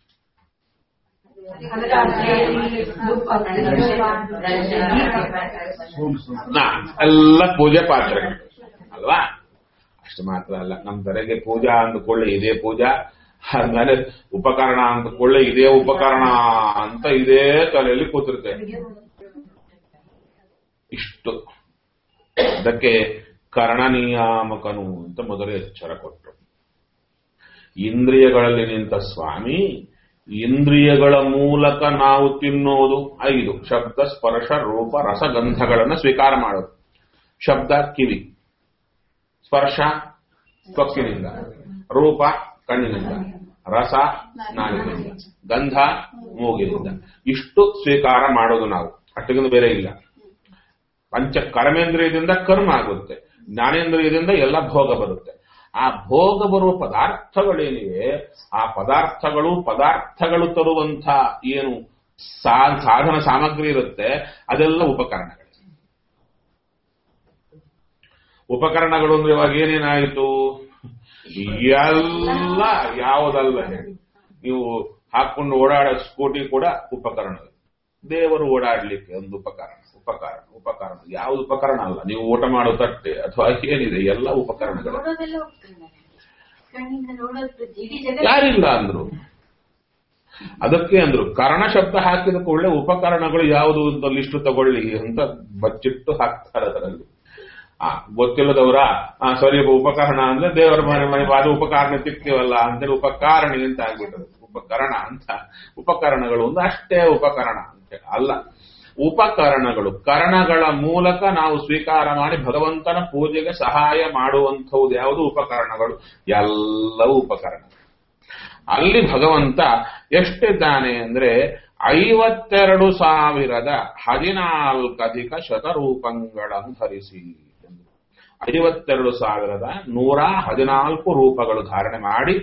ನಾ ಎಲ್ಲ ಪೂಜೆ ಪಾತ್ರೆಗಳು ಅಲ್ವಾ ಅಷ್ಟು ಮಾತ್ರ ಅಲ್ಲ ನಮ್ಮ ತಲೆಗೆ ಪೂಜಾ ಅಂದ್ಕೊಳ್ಳಿ ಇದೇ ಪೂಜಾ ಆದ್ಮೇಲೆ ಉಪಕರಣ ಅಂದ್ಕೊಳ್ಳಿ ಇದೇ ಉಪಕರಣ ಅಂತ ಇದೇ ತಲೆಯಲ್ಲಿ ಕೂತಿರುತ್ತೆ ಇಷ್ಟು ಅದಕ್ಕೆ ಕರ್ಣನಿಯಾಮಕನು ಅಂತ ಮೊದಲೇ ಎಚ್ಚರ ಕೊಟ್ಟರು ಇಂದ್ರಿಯಗಳಲ್ಲಿ ನಿಂತ ಸ್ವಾಮಿ ಇಂದ್ರಿಯಗಳ ಮೂಲಕ ನಾವು ತಿನ್ನೋದು ಐದು ಶಬ್ದ ಸ್ಪರ್ಶ ರೂಪ ರಸಗಂಧಗಳನ್ನು ಸ್ವೀಕಾರ ಮಾಡೋದು ಶಬ್ದ ಕಿವಿ ಸ್ಪರ್ಶ ತ್ವಕ್ಕಿನಿಂದ ರೂಪ ಕಣ್ಣಿನಿಂದ ರಸ ನಾಲಿನಿಂದ ಗಂಧ ಮೂಗಿನಿಂದ ಇಷ್ಟು ಸ್ವೀಕಾರ ಮಾಡೋದು ನಾವು ಅಷ್ಟಕ್ಕಿಂತ ಬೇರೆ ಇಲ್ಲ ಪಂಚ ಕರ್ಮೇಂದ್ರಿಯದಿಂದ ಕರ್ಮ ಆಗುತ್ತೆ ಜ್ಞಾನೇಂದ್ರಿಯದಿಂದ ಎಲ್ಲ ಭೋಗ ಬರುತ್ತೆ ಆ ಭೋಗ ಬರುವ ಪದಾರ್ಥಗಳೇನಿವೆ ಆ ಪದಾರ್ಥಗಳು ಪದಾರ್ಥಗಳು ತರುವಂಥ ಏನು ಸಾ- ಸಾಧನ ಸಾಮಗ್ರಿ ಇರುತ್ತೆ ಅದೆಲ್ಲ ಉಪಕರಣಗಳು ಉಪಕರಣಗಳು ಅಂದ್ರೆ ಇವಾಗ ಏನೇನಾಯಿತು ಎಲ್ಲ ಯಾವುದಲ್ಲ ಹೇಳಿ ನೀವು ಹಾಕೊಂಡು ಓಡಾಡೋ ಸ್ಕೂಟಿ ಕೂಡ ಉಪಕರಣ ದೇವರು ಓಡಾಡ್ಲಿಕ್ಕೆ ಒಂದು ಉಪಕರಣ ಉಪಕರಣ ಉಪಕರಣ ಯಾವುದು ಉಪಕರಣ ಅಲ್ಲ ನೀವು ಊಟ ಮಾಡೋ ತಟ್ಟೆ ಅಥವಾ ಏನಿದೆ ಎಲ್ಲ ಉಪಕರಣಗಳು
ನೋಡೋದೆಲ್ಲ ಹೋಗ್ತಾನೆ ಕಣ್ಣಿಂದ ನೋಡೋದು ಇಡೀ ಜಗತ್ತು
ಯಾರಿಲ್ಲ ಅಂದ್ರು ಅದಕ್ಕೆ ಅಂದ್ರು ಕರ್ಣ ಶಬ್ದ ಹಾಕಿದ ಕೂಡಲೇ ಉಪಕರಣಗಳು ಯಾವುದು ಅಂತ ಲಿಸ್ಟ್ ತಗೊಳ್ಳಿ ಅಂತ ಬಚ್ಚಿಟ್ಟು ಹಾಕ್ತಾರೆ ಅದರಲ್ಲಿ ಆ ಗೊತ್ತಿಲ್ಲದವರ ಆ ಸರಿ ಉಪಕರಣ ಅಂದ್ರೆ ದೇವರ ಮನೆ ಮನೆ ಅದು ಉಪಕರಣ ತಿಕ್ತೀವಲ್ಲ ಅಂತೇಳಿ ಉಪಕಾರಣಿ ಅಂತ ಆಗ್ಬಿಟ್ಟದು ಉಪಕರಣ ಅಂತ ಉಪಕರಣಗಳು ಒಂದು ಅಷ್ಟೇ ಉಪಕರಣ ಅಂತ ಅಲ್ಲ ಉಪಕರಣಗಳು ಕರಣಗಳ ಮೂಲಕ ನಾವು ಸ್ವೀಕಾರ ಮಾಡಿ ಭಗವಂತನ ಪೂಜೆಗೆ ಸಹಾಯ ಮಾಡುವಂಥದ್ದು ಯಾವುದು ಉಪಕರಣಗಳು ಎಲ್ಲವೂ ಉಪಕರಣಗಳು ಅಲ್ಲಿ ಭಗವಂತ ಎಷ್ಟಿದ್ದಾನೆ ಅಂದ್ರೆ ಐವತ್ತೆರಡು ಸಾವಿರದ ಹದಿನಾಲ್ಕಧಿಕ ಶತರೂಪಗಳನ್ನು ಧರಿಸಿ ಐವತ್ತೆರಡು ಸಾವಿರದ ನೂರ ಹದಿನಾಲ್ಕು ರೂಪಗಳು ಧಾರಣೆ ಮಾಡಿ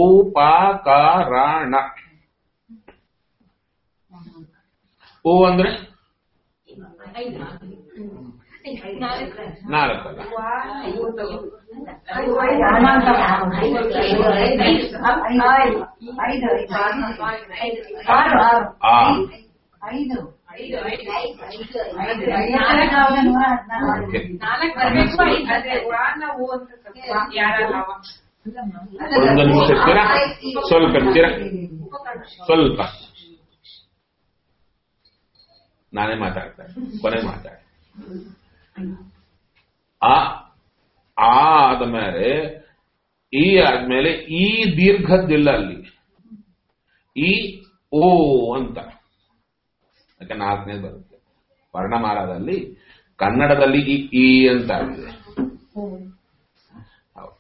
ಉಪಕರಣ ಹೂ ಅಂದ್ರೆ
ಐದು ನಾಲ್ಕು
ನಾಲ್ಕಲ್ಲ ಆ ಓಕೆ.
ನಾಲ್ಕು ಬರ್ಬೇಕು ಐದು
ಅದೇ ವಾನ ಹೂ ಅಂತ ಸ್ವಲ್ಪ ಯಾರಲ್ಲ ಅವ.
ಒಂದು ನಿಮಿಷ ಇರ್ತೀರಾ ಸ್ವಲ್ಪ ಇರ್ತೀರಾ ಸ್ವಲ್ಪ ನಾನೇ ಮಾತಾಡ್ತೇನೆ ಕೊನೆ ಮಾತಾಡ ಆ ಆ ಆದ್ಮೇಲೆ ಈ ಆದ್ಮೇಲೆ ಈ ದೀರ್ಘದ್ದಿಲ್ಲ ಅಲ್ಲಿ ಈ ಓ ಅಂತ ಯಾಕೆ ನಾಲ್ಕನೇ ಬರುತ್ತೆ ವರ್ಣಮಾಲಾದಲ್ಲಿ ಕನ್ನಡದಲ್ಲಿ ಈ ಈ ಅಂತ ಆಗಿದೆ ಹೌದು.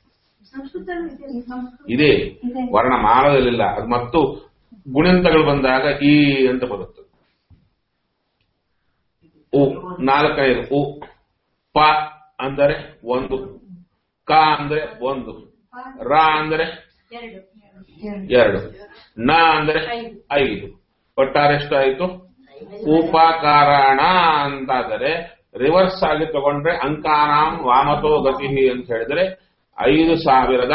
ಇದೆ ವರ್ಣಮಾಲದಲ್ಲಿಲ್ಲ ಅದು ಮತ್ತು ಗುಣಿಂತಗಳು ಬಂದಾಗ ಈ ಅಂತ ಬರುತ್ತೆ ಉ ನಾಲ್ಕನೇದು ಉ ಪ ಅಂದರೆ ಒಂದು ಕ ಅಂದ್ರೆ ಒಂದು ರ ಅಂದ್ರೆ
ಎರಡು
ಎರಡು ನ ಅಂದ್ರೆ ಐದು ಒಟ್ಟಾರೆ ಎಷ್ಟಾಯಿತು ಉಪಕರಣ ಅಂತಾದರೆ ರಿವರ್ಸ್ ಆಗಿ ತಗೊಂಡ್ರೆ ಅಂಕಾನಾಂ ವಾಮತೋ ಗತಿ ಅಂತ ಹೇಳಿದ್ರೆ ಐದು ಸಾವಿರದ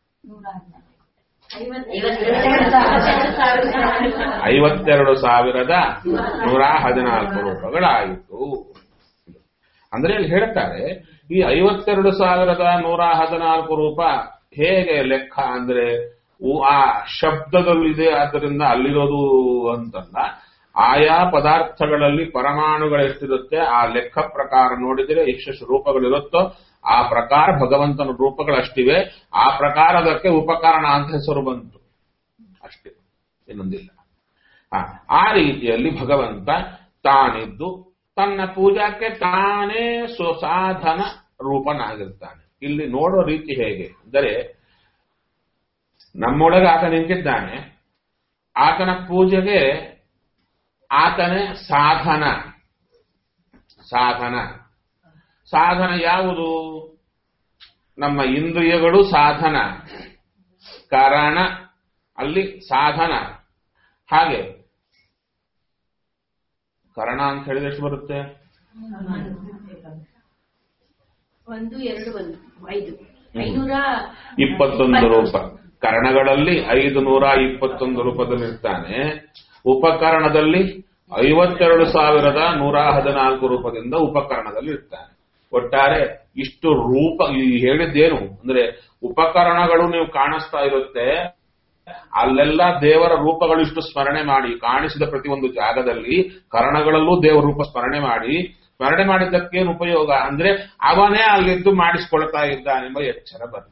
ಐವತ್ತೆರಡು ಸಾವಿರದ ನೂರ ಹದಿನಾಲ್ಕು ರೂಪಗಳಾಯಿತು ಅಂದ್ರೆ ಇಲ್ಲಿ ಹೇಳ್ತಾರೆ ಈ ಐವತ್ತೆರಡು ಸಾವಿರದ ನೂರ ಹದಿನಾಲ್ಕು ರೂಪ ಹೇಗೆ ಲೆಕ್ಕ ಅಂದ್ರೆ ಉ- ಆ ಶಬ್ದದಲ್ಲಿದೆ ಆದ್ದರಿಂದ ಅಲ್ಲಿರೋದು ಅಂತಲ್ಲ ಆಯಾ ಪದಾರ್ಥಗಳಲ್ಲಿ ಪರಮಾಣುಗಳು ಎಷ್ಟಿರುತ್ತೆ ಆ ಲೆಕ್ಕ ಪ್ರಕಾರ ನೋಡಿದರೆ ಎಷ್ಟು ರೂಪಗಳಿರುತ್ತೋ ಆ ಪ್ರಕಾರ ಭಗವಂತನ ರೂಪಗಳಷ್ಟಿವೆ ಆ ಪ್ರಕಾರ ಅದಕ್ಕೆ ಉಪಕರಣ ಅಂತ ಹೆಸರು ಬಂತು ಅಷ್ಟೇ ಇನ್ನೊಂದಿಲ್ಲ ಆ, ಆ ರೀತಿಯಲ್ಲಿ ಭಗವಂತ ತಾನಿದ್ದು ತನ್ನ ಪೂಜಾಕ್ಕೆ ತಾನೇ ಸ್ವಸಾಧನ ರೂಪನಾಗಿರ್ತಾನೆ ಇಲ್ಲಿ ನೋಡೋ ರೀತಿ ಹೇಗೆ ಅಂದರೆ ನಮ್ಮೊಳಗೆ ಆತ ನಿಂತಿದ್ದಾನೆ ಆತನ ಪೂಜೆಗೆ ಆತನೇ ಸಾಧನ ಸಾಧನ ಸಾಧನ ಯಾವುದು ನಮ್ಮ ಇಂದ್ರಿಯಗಳು ಸಾಧನ ಕಾರಣ ಅಲ್ಲಿ ಸಾಧನ ಹಾಗೆ ಕರ್ಣ ಅಂತ ಹೇಳಿದ್ರೆ ಎಷ್ಟು ಬರುತ್ತೆ
ಒಂದು ಎರಡು ಒಂದು ಐದು ಐನೂರ
ಇಪ್ಪತ್ತೊಂದು ರೂಪ ಕರ್ಣಗಳಲ್ಲಿ ಐದು ನೂರ ಇಪ್ಪತ್ತೊಂದು ರೂಪದಲ್ಲಿರ್ತಾನೆ ಉಪಕರಣದಲ್ಲಿ ಐವತ್ತೆರಡು ಸಾವಿರದ ನೂರ ಹದಿನಾಲ್ಕು ರೂಪದಿಂದ ಉಪಕರಣದಲ್ಲಿ ಇರ್ತಾನೆ ಒಟ್ಟಾರೆ ಇಷ್ಟು ರೂಪ ಈ ಹೇಳಿದ್ದೇನು ಅಂದ್ರೆ ಉಪಕರಣಗಳು ನೀವು ಕಾಣಿಸ್ತಾ ಇರುತ್ತೆ ಅಲ್ಲೆಲ್ಲ ದೇವರ ರೂಪಗಳು ಇಷ್ಟು ಸ್ಮರಣೆ ಮಾಡಿ ಕಾಣಿಸಿದ ಪ್ರತಿಯೊಂದು ಜಾಗದಲ್ಲಿ ಕರಣಗಳಲ್ಲೂ ದೇವರ ರೂಪ ಸ್ಮರಣೆ ಮಾಡಿ ಸ್ಮರಣೆ ಮಾಡಿದ್ದಕ್ಕೇನು ಉಪಯೋಗ ಅಂದ್ರೆ ಅವನೇ ಅಲ್ಲಿದ್ದು ಮಾಡಿಸ್ಕೊಳ್ತಾ ಇದ್ದಾನೆಂಬ ಎಚ್ಚರ ಬರಲಿ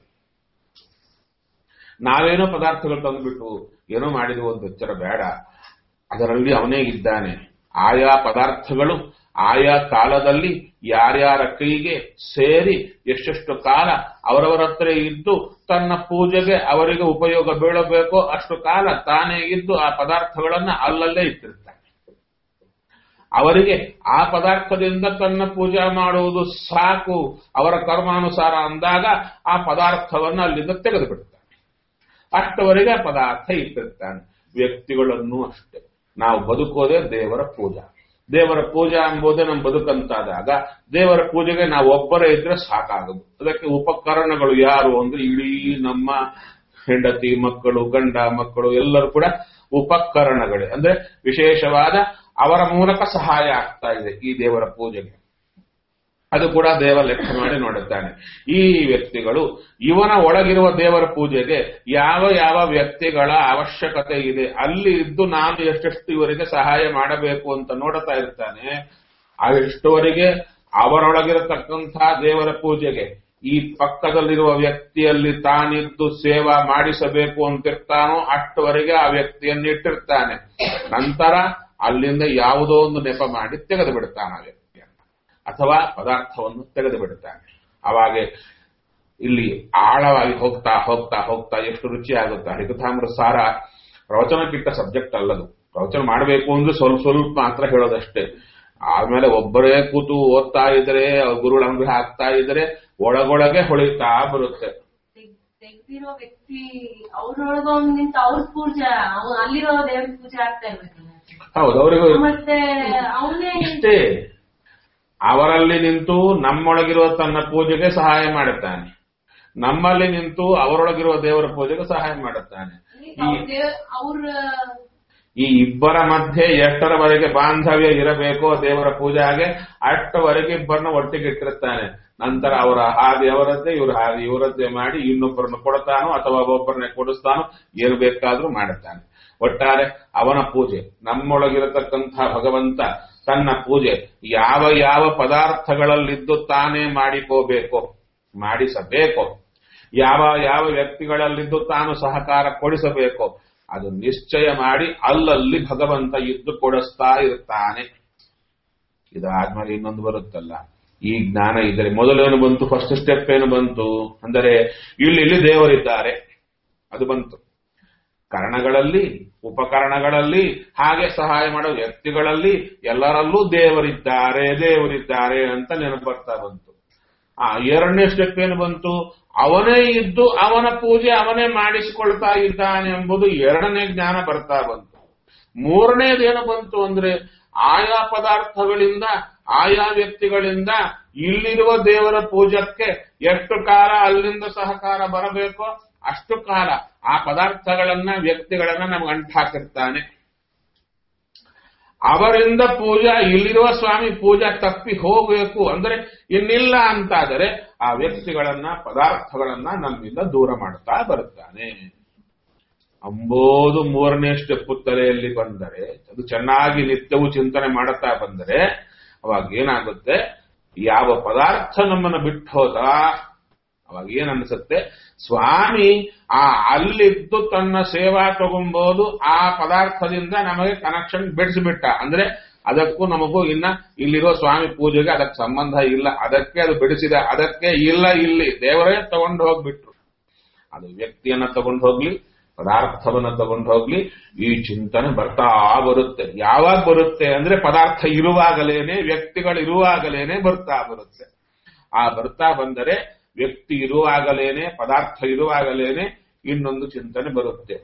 ನಾವೇನೋ ಪದಾರ್ಥಗಳು ತಂದುಬಿಟ್ಟು ಏನೋ ಮಾಡಿದವು ಒಂದು ಎಚ್ಚರ ಬೇಡ ಅದರಲ್ಲಿ ಅವನೇ ಇದ್ದಾನೆ ಆಯಾ ಪದಾರ್ಥಗಳು ಆಯಾ ಕಾಲದಲ್ಲಿ ಯಾರ್ಯಾರ ಕೈಗೆ ಸೇರಿ ಎಷ್ಟೆಷ್ಟು ಕಾಲ ಅವರವರ ಹತ್ರ ಇದ್ದು ತನ್ನ ಪೂಜೆಗೆ ಅವರಿಗೆ ಉಪಯೋಗ ಬೀಳಬೇಕೋ ಅಷ್ಟು ಕಾಲ ತಾನೇ ಇದ್ದು ಆ ಪದಾರ್ಥಗಳನ್ನ ಅಲ್ಲಲ್ಲೇ ಇಟ್ಟಿರ್ತಾನೆ ಅವರಿಗೆ ಆ ಪದಾರ್ಥದಿಂದ ತನ್ನ ಪೂಜೆ ಮಾಡುವುದು ಸಾಕು ಅವರ ಕರ್ಮಾನುಸಾರ ಅಂದಾಗ ಆ ಪದಾರ್ಥವನ್ನು ಅಲ್ಲಿಂದ ತೆಗೆದು ಬಿಡ್ತಾನೆ ಅಷ್ಟವರೆಗೆ ಆ ಪದಾರ್ಥ ಇಟ್ಟಿರ್ತಾನೆ ವ್ಯಕ್ತಿಗಳನ್ನು ಅಷ್ಟೇ ನಾವು ಬದುಕೋದೇ ದೇವರ ಪೂಜಾ ದೇವರ ಪೂಜಾ ಎಂಬುದೇ ನಮ್ಮ ಬದುಕಂತಾದಾಗ ದೇವರ ಪೂಜೆಗೆ ನಾವು ಒಬ್ಬರೇ ಇದ್ರೆ ಸಾಕಾಗದು ಅದಕ್ಕೆ ಉಪಕರಣಗಳು ಯಾರು ಅಂದ್ರೆ ಇಡೀ ನಮ್ಮ ಹೆಂಡತಿ ಮಕ್ಕಳು ಗಂಡ ಮಕ್ಕಳು ಎಲ್ಲರೂ ಕೂಡ ಉಪಕರಣಗಳೇ ಅಂದ್ರೆ ವಿಶೇಷವಾದ ಅವರ ಮೂಲಕ ಸಹಾಯ ಆಗ್ತಾ ಇದೆ ಈ ದೇವರ ಪೂಜೆಗೆ ಅದು ಕೂಡ ದೇವ ಲೆಕ್ಕ ಮಾಡಿ ನೋಡುತ್ತಾನೆ ಈ ವ್ಯಕ್ತಿಗಳು ಇವನ ಒಳಗಿರುವ ದೇವರ ಪೂಜೆಗೆ ಯಾವ ಯಾವ ವ್ಯಕ್ತಿಗಳ ಅವಶ್ಯಕತೆ ಇದೆ ಅಲ್ಲಿ ಇದ್ದು ನಾನು ಎಷ್ಟೆಷ್ಟು ಇವರಿಗೆ ಸಹಾಯ ಮಾಡಬೇಕು ಅಂತ ನೋಡುತ್ತಾ ಇರ್ತಾನೆ ಅಷ್ಟುವರೆಗೆ ಅವರೊಳಗಿರತಕ್ಕಂತಹ ದೇವರ ಪೂಜೆಗೆ ಈ ಪಕ್ಕದಲ್ಲಿರುವ ವ್ಯಕ್ತಿಯಲ್ಲಿ ತಾನಿದ್ದು ಸೇವಾ ಮಾಡಿಸಬೇಕು ಅಂತಿರ್ತಾನೋ ಅಷ್ಟುವರೆಗೆ ಆ ವ್ಯಕ್ತಿಯನ್ನು ಇಟ್ಟಿರ್ತಾನೆ ನಂತರ ಅಲ್ಲಿಂದ ಯಾವುದೋ ಒಂದು ನೆಪ ಮಾಡಿ ತೆಗೆದು ಬಿಡ್ತಾನೆ ಆ ವ್ಯಕ್ತಿಯನ್ನು ಅಥವಾ ಪದಾರ್ಥವನ್ನು ತೆಗೆದು ಬಿಡುತ್ತಾನೆ ಅವಾಗೆ ಇಲ್ಲಿ ಆಳವಾಗಿ ಹೋಗ್ತಾ ಹೋಗ್ತಾ ಹೋಗ್ತಾ ಎಷ್ಟು ರುಚಿ ಆಗುತ್ತಾ ಹರಿಕಥಾಮೃತ ಸಾರ ಪ್ರವಚನಕ್ಕಿಟ್ಟ ಸಬ್ಜೆಕ್ಟ್ ಅಲ್ಲದು ಪ್ರವಚನ ಮಾಡಬೇಕು ಅಂದ್ರೆ ಸ್ವಲ್ಪ ಸ್ವಲ್ಪ ಮಾತ್ರ ಹೇಳೋದಷ್ಟೇ ಆಮೇಲೆ ಒಬ್ಬರೇ ಕೂತು ಓದ್ತಾ ಇದ್ರೆ ಗುರುಗಳ ಅನುಗ್ರಹ ಆಗ್ತಾ ಇದ್ರೆ ಒಳಗೊಳಗೆ ಹೊಳಿತಾ ಬರುತ್ತೆ
ತೆಗ್- ತೆಗ್ದಿರೋ ವ್ಯಕ್ತಿ ಅವ್ರೊಳಗ ಅವ್ನ್ ನಿಂತು ಅವ್ರ ಪೂಜೆ ಅವ್ ಅಲ್ಲಿರೋ ದೇವ್ರ ಪೂಜೆ ಆಗ್ತಾ ಇರ್ಬೇಕಲ್ಲ
ಹೌದು ಅವರಿಗೂ
ಮತ್ತೆ ಅವನೇ
ಇಷ್ಟೇ ಅವರಲ್ಲಿ ನಿಂತು ನಮ್ಮೊಳಗಿರುವ ತನ್ನ ಪೂಜೆಗೆ ಸಹಾಯ ಮಾಡುತ್ತಾನೆ ನಮ್ಮಲ್ಲಿ ನಿಂತು ಅವರೊಳಗಿರುವ ದೇವರ ಪೂಜೆಗೆ ಸಹಾಯ ಮಾಡುತ್ತಾನೆ ಈ
ಅವ್ರ
ಈ ಇಬ್ಬರ ಮಧ್ಯೆ ಎಷ್ಟರವರೆಗೆ ಬಾಂಧವ್ಯ ಇರಬೇಕೋ ದೇವರ ಪೂಜೆಗೆ ಅಷ್ಟವರೆಗೆ ಇಬ್ಬರನ್ನ ಒಟ್ಟಿಗೆ ಇಟ್ಟಿರ್ತಾನೆ ನಂತರ ಅವರ ಹಾದಿ ಅವರದ್ದೇ ಇವ್ರ ಹಾದಿ ಇವರದ್ದೇ ಮಾಡಿ ಇನ್ನೊಬ್ಬರನ್ನು ಕೊಡ್ತಾನೋ ಅಥವಾ ಒಬ್ಬರನ್ನೇ ಕೊಡಿಸ್ತಾನೋ ಏನು ಬೇಕಾದ್ರೂ ಮಾಡುತ್ತಾನೆ ಒಟ್ಟಾರೆ ಅವನ ಪೂಜೆ ನಮ್ಮೊಳಗಿರತಕ್ಕಂತಹ ಭಗವಂತ ತನ್ನ ಪೂಜೆ ಯಾವ ಯಾವ ಪದಾರ್ಥಗಳಲ್ಲಿದ್ದು ತಾನೇ ಮಾಡಿಕೋಬೇಕೋ ಮಾಡಿಸಬೇಕೋ ಯಾವ ಯಾವ ವ್ಯಕ್ತಿಗಳಲ್ಲಿದ್ದು ತಾನು ಸಹಕಾರ ಕೊಡಿಸಬೇಕೋ ಅದು ನಿಶ್ಚಯ ಮಾಡಿ ಅಲ್ಲಲ್ಲಿ ಭಗವಂತ ಇದ್ದು ಕೊಡಿಸ್ತಾ ಇರ್ತಾನೆ ಇದಾದ್ಮೇಲೆ ಇನ್ನೊಂದು ಬರುತ್ತಲ್ಲ ಈ ಜ್ಞಾನ ಇದ್ದರೆ ಮೊದಲೇನು ಬಂತು ಫಸ್ಟ್ ಸ್ಟೆಪ್ ಏನು ಬಂತು ಅಂದರೆ ಇಲ್ಲಿ ಇಲ್ಲಿ ದೇವರಿದ್ದಾರೆ ಅದು ಬಂತು ಕರಣಗಳಲ್ಲಿ ಉಪಕರಣಗಳಲ್ಲಿ ಹಾಗೆ ಸಹಾಯ ಮಾಡೋ ವ್ಯಕ್ತಿಗಳಲ್ಲಿ ಎಲ್ಲರಲ್ಲೂ ದೇವರಿದ್ದಾರೆ ದೇವರಿದ್ದಾರೆ ಅಂತ ನೆನಪು ಬರ್ತಾ ಬಂತು ಆ ಎರಡನೇ ಸ್ಟೆಪ್ ಏನು ಬಂತು ಅವನೇ ಇದ್ದು ಅವನ ಪೂಜೆ ಅವನೇ ಮಾಡಿಸಿಕೊಳ್ತಾ ಇದ್ದಾನೆ ಎಂಬುದು ಎರಡನೇ ಜ್ಞಾನ ಬರ್ತಾ ಬಂತು ಮೂರನೇದೇನು ಬಂತು ಅಂದ್ರೆ ಆಯಾ ಪದಾರ್ಥಗಳಿಂದ ಆಯಾ ವ್ಯಕ್ತಿಗಳಿಂದ ಇಲ್ಲಿರುವ ದೇವರ ಪೂಜಕ್ಕೆ ಎಷ್ಟು ಕಾಲ ಅಲ್ಲಿಂದ ಸಹಕಾರ ಬರಬೇಕೋ ಅಷ್ಟು ಕಾಲ ಆ ಪದಾರ್ಥಗಳನ್ನ ವ್ಯಕ್ತಿಗಳನ್ನ ನಮ್ಗೆ ಅಂಟು ಹಾಕಿರ್ತಾನೆ ಅವರಿಂದ ಪೂಜಾ ಇಲ್ಲಿರುವ ಸ್ವಾಮಿ ಪೂಜಾ ತಪ್ಪಿ ಹೋಗಬೇಕು ಅಂದ್ರೆ ಇನ್ನಿಲ್ಲ ಅಂತಾದರೆ ಆ ವ್ಯಕ್ತಿಗಳನ್ನ ಪದಾರ್ಥಗಳನ್ನ ನಮ್ಮಿಂದ ದೂರ ಮಾಡ್ತಾ ಬರುತ್ತಾನೆ ಅಂಬೋದು ಮೂರನೇ ಸ್ಟೆಪ್ ತಲೆಯಲ್ಲಿ ಬಂದರೆ ಅದು ಚೆನ್ನಾಗಿ ನಿತ್ಯವೂ ಚಿಂತನೆ ಮಾಡುತ್ತಾ ಬಂದರೆ ಅವಾಗ ಏನಾಗುತ್ತೆ ಯಾವ ಪದಾರ್ಥ ನಮ್ಮನ್ನು ಬಿಟ್ಟು ಹೋದ ಅವಾಗ ಏನ್ ಅನ್ಸುತ್ತೆ ಸ್ವಾಮಿ ಆ ಅಲ್ಲಿದ್ದು ತನ್ನ ಸೇವಾ ತಗೊಂಬೋದು ಆ ಪದಾರ್ಥದಿಂದ ನಮಗೆ ಕನೆಕ್ಷನ್ ಬಿಡಿಸಿಬಿಟ್ಟ ಅಂದ್ರೆ ಅದಕ್ಕೂ ನಮಗೂ ಇನ್ನ ಇಲ್ಲಿರೋ ಸ್ವಾಮಿ ಪೂಜೆಗೆ ಅದಕ್ಕೆ ಸಂಬಂಧ ಇಲ್ಲ ಅದಕ್ಕೆ ಅದು ಬಿಡಿಸಿದ ಅದಕ್ಕೆ ಇಲ್ಲ ಇಲ್ಲಿ ದೇವರೇ ತಗೊಂಡು ಹೋಗ್ಬಿಟ್ರು ಅದು ವ್ಯಕ್ತಿಯನ್ನ ತಗೊಂಡು ಹೋಗ್ಲಿ ಪದಾರ್ಥವನ್ನ ತಗೊಂಡು ಹೋಗ್ಲಿ ಈ ಚಿಂತನೆ ಬರ್ತಾ ಬರುತ್ತೆ ಯಾವಾಗ ಬರುತ್ತೆ ಅಂದ್ರೆ ಪದಾರ್ಥ ಇರುವಾಗಲೇನೆ ವ್ಯಕ್ತಿಗಳು ಇರುವಾಗಲೇನೆ ಬರ್ತಾ ಬರುತ್ತೆ ಆ ಬರ್ತಾ ಬಂದರೆ ವ್ಯಕ್ತಿ ಇರುವಾಗಲೇನೆ ಪದಾರ್ಥ ಇರುವಾಗಲೇನೆ ಇನ್ನೊಂದು ಚಿಂತನೆ ಬರುತ್ತೆ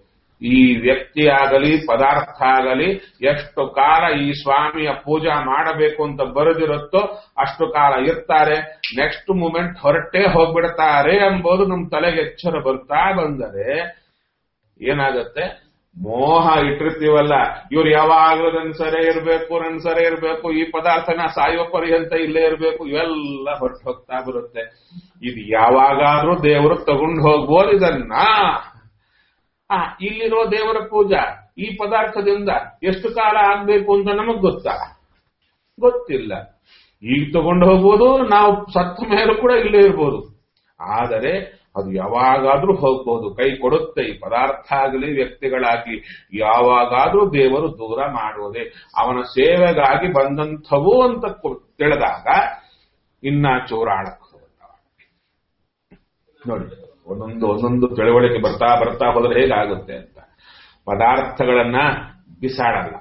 ಈ ವ್ಯಕ್ತಿ ಆಗಲಿ ಪದಾರ್ಥ ಆಗಲಿ ಎಷ್ಟು ಕಾಲ ಈ ಸ್ವಾಮಿಯ ಪೂಜಾ ಮಾಡಬೇಕು ಅಂತ ಬರೆದಿರುತ್ತೋ ಅಷ್ಟು ಕಾಲ ಇರ್ತಾರೆ ನೆಕ್ಸ್ಟ್ ಮೂಮೆಂಟ್ ಹೊರಟೇ ಹೋಗ್ಬಿಡ್ತಾರೆ ಎಂಬುದು ನಮ್ಮ ತಲೆಗೆ ಎಚ್ಚರ ಬರ್ತಾ ಬಂದರೆ ಏನಾಗತ್ತೆ ಮೋಹ ಇಟ್ಟಿರ್ತೀವಲ್ಲ ಇವ್ರು ಯಾವಾಗಲೂ ನನ್ ಸರಿ ಇರಬೇಕು ನನ್ ಸರಿ ಇರಬೇಕು ಈ ಪದಾರ್ಥನ ಸಾಯುವ ಪರ್ಯಂತ ಇಲ್ಲೇ ಇರಬೇಕು ಇವೆಲ್ಲ ಹೊರಟು ಹೋಗ್ತಾ ಬರುತ್ತೆ ಇದು ಯಾವಾಗಾದ್ರೂ ದೇವರು ತಗೊಂಡು ಹೋಗ್ಬೋದು ಇದನ್ನ ಆ ಇಲ್ಲಿರೋ ದೇವರ ಪೂಜಾ ಈ ಪದಾರ್ಥದಿಂದ ಎಷ್ಟು ಕಾಲ ಆಗ್ಬೇಕು ಅಂತ ನಮಗ್ ಗೊತ್ತಾ ಗೊತ್ತಿಲ್ಲ ಈಗ ತಗೊಂಡು ಹೋಗ್ಬೋದು ನಾವು ಸತ್ತ ಮೇಲೂ ಕೂಡ ಇಲ್ಲೇ ಇರ್ಬೋದು ಆದರೆ ಅದು ಯಾವಾಗಾದ್ರೂ ಹೋಗ್ಬೋದು ಕೈ ಕೊಡುತ್ತೆ ಈ ಪದಾರ್ಥ ಆಗಲಿ ವ್ಯಕ್ತಿಗಳಾಗಲಿ ಯಾವಾಗಾದ್ರೂ ದೇವರು ದೂರ ಮಾಡುವುದೇ ಅವನ ಸೇವೆಗಾಗಿ ಬಂದಂಥವು ಅಂತ ಕೊ- ತಿಳಿದಾಗ ಇನ್ನ ಚೂರಾಡಕ್ಕೆ ಹೋಗ್ತಾವ ನೋಡಿ ಒಂದೊಂದು ಒಂದೊಂದು ತಿಳುವಳಿಕೆ ಬರ್ತಾ ಬರ್ತಾ ಹೋದ್ರೆ ಹೇಗಾಗುತ್ತೆ ಅಂತ ಪದಾರ್ಥಗಳನ್ನ ಬಿಸಾಡಲ್ಲ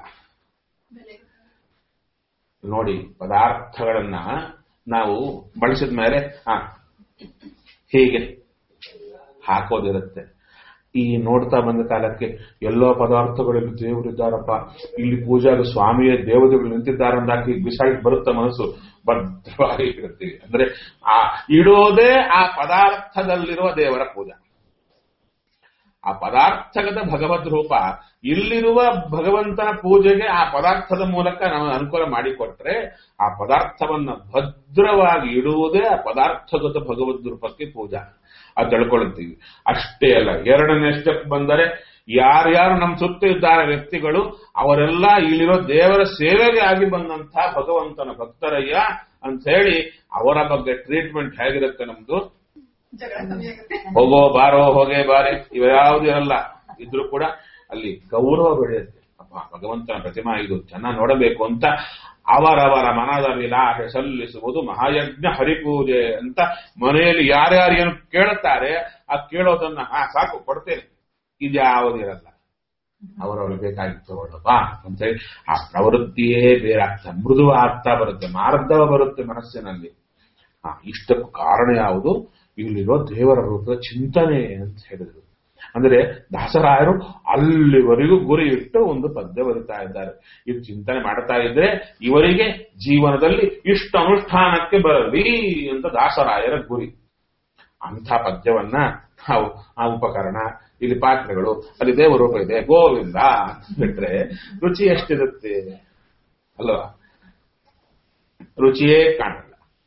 ನೋಡಿ ಪದಾರ್ಥಗಳನ್ನ ನಾವು ಬಳಸಿದ ಮೇಲೆ ಆ ಹೀಗೆ ಹಾಕೋದಿರುತ್ತೆ ಈ ನೋಡ್ತಾ ಬಂದ ಕಾಲಕ್ಕೆ ಎಲ್ಲೋ ಪದಾರ್ಥಗಳಲ್ಲಿ ದೇವರಿದ್ದಾರಪ್ಪ ಇಲ್ಲಿ ಪೂಜಾಗ ಸ್ವಾಮಿಯೇ ದೇವತೆಗಳು ನಿಂತಿದ್ದಾರೆ ಅಂದಾಕ ಈಗ ಬಿಸಾಡಿ ಬರುತ್ತೆ ಮನಸ್ಸು ಭದ್ರವಾಗಿ ಇರ್ತೀವಿ ಅಂದ್ರೆ ಆ ಇಡೋದೇ ಆ ಪದಾರ್ಥದಲ್ಲಿರುವ ದೇವರ ಪೂಜಾ ಆ ಪದಾರ್ಥಗತ ಭಗವದ್ ರೂಪ ಇಲ್ಲಿರುವ ಭಗವಂತನ ಪೂಜೆಗೆ ಆ ಪದಾರ್ಥದ ಮೂಲಕ ನಾವು ಅನುಕೂಲ ಮಾಡಿಕೊಟ್ರೆ ಆ ಪದಾರ್ಥವನ್ನ ಭದ್ರವಾಗಿ ಇಡುವುದೇ ಆ ಪದಾರ್ಥಗತ ಭಗವದ್ ರೂಪಕ್ಕೆ ಪೂಜಾ ಅದು ತಿಳ್ಕೊಳ್ತೀವಿ ಅಷ್ಟೇ ಅಲ್ಲ ಎರಡನೇ ಸ್ಟೆಪ್ ಬಂದರೆ ಯಾರ್ಯಾರು ನಮ್ಮ ಸುತ್ತ ಇದ್ದಾರೆ ವ್ಯಕ್ತಿಗಳು ಅವರೆಲ್ಲ ಇಲ್ಲಿರೋ ದೇವರ ಸೇವೆಗೆ ಆಗಿ ಬಂದಂತಹ ಭಗವಂತನ ಭಕ್ತರಯ್ಯ ಅಂತ ಹೇಳಿ ಅವರ ಬಗ್ಗೆ ಟ್ರೀಟ್ಮೆಂಟ್ ಹೇಗಿರುತ್ತೆ ನಮ್ದು ಹೋಗೋ ಬಾರೋ ಹೋಗೆ ಬಾರಿ ಇವ್ಯಾವುದು ಇರಲ್ಲ ಇದ್ರೂ ಕೂಡ ಅಲ್ಲಿ ಗೌರವ ಬೆಳೆಯುತ್ತೆ ಅಪ್ಪ ಭಗವಂತನ ಪ್ರತಿಮಾ ಇದು ಚೆನ್ನಾಗಿ ನೋಡಬೇಕು ಅಂತ ಅವರವರ ಮನದ ವಿಲಾಸ ಸಲ್ಲಿಸುವುದು ಮಹಾಯಜ್ಞ ಹರಿಪೂಜೆ ಅಂತ ಮನೆಯಲ್ಲಿ ಯಾರ್ಯಾರು ಏನು ಕೇಳುತ್ತಾರೆ ಆ ಕೇಳೋದನ್ನ ಹಾ ಸಾಕು ಕೊಡ್ತೇನೆ ಇದ್ಯಾವುದಿರಲ್ಲ ಅವರವರು ಬೇಕಾಗಿತ್ತು ತಗೊಳ್ಳಪ್ಪ ಅಂತ ಹೇಳಿ ಆ ಪ್ರವೃತ್ತಿಯೇ ಬೇರೆ ಆಗ್ತಾ ಮೃದುವ ಆಗ್ತಾ ಬರುತ್ತೆ ಮಾರ್ಧವ ಬರುತ್ತೆ ಮನಸ್ಸಿನಲ್ಲಿ ಆ ಇಷ್ಟಕ್ಕೂ ಕಾರಣ ಯಾವುದು ಇಲ್ಲಿರೋ ದೇವರ ರೂಪದ ಚಿಂತನೆ ಅಂತ ಹೇಳಿದ್ರು ಅಂದ್ರೆ ದಾಸರಾಯರು ಅಲ್ಲಿವರೆಗೂ ಗುರಿ ಇಟ್ಟು ಒಂದು ಪದ್ಯ ಬರಿತಾ ಇದ್ದಾರೆ ಇದು ಚಿಂತನೆ ಮಾಡ್ತಾ ಇದ್ರೆ ಇವರಿಗೆ ಜೀವನದಲ್ಲಿ ಇಷ್ಟು ಅನುಷ್ಠಾನಕ್ಕೆ ಬರಲಿ ಅಂತ ದಾಸರಾಯರ ಗುರಿ ಅಂಥ ಪದ್ಯವನ್ನ ನಾವು ಆ ಉಪಕರಣ ಇಲ್ಲಿ ಪಾತ್ರೆಗಳು ಅಲ್ಲಿ ದೇವರೂಪ ಇದೆ ಗೋವಿಂದ ಅಂತ ಬಿಟ್ರೆ ರುಚಿ ಎಷ್ಟಿರುತ್ತೆ ಅಲ್ವಾ ರುಚಿಯೇ ಕಾಣಲ್ಲ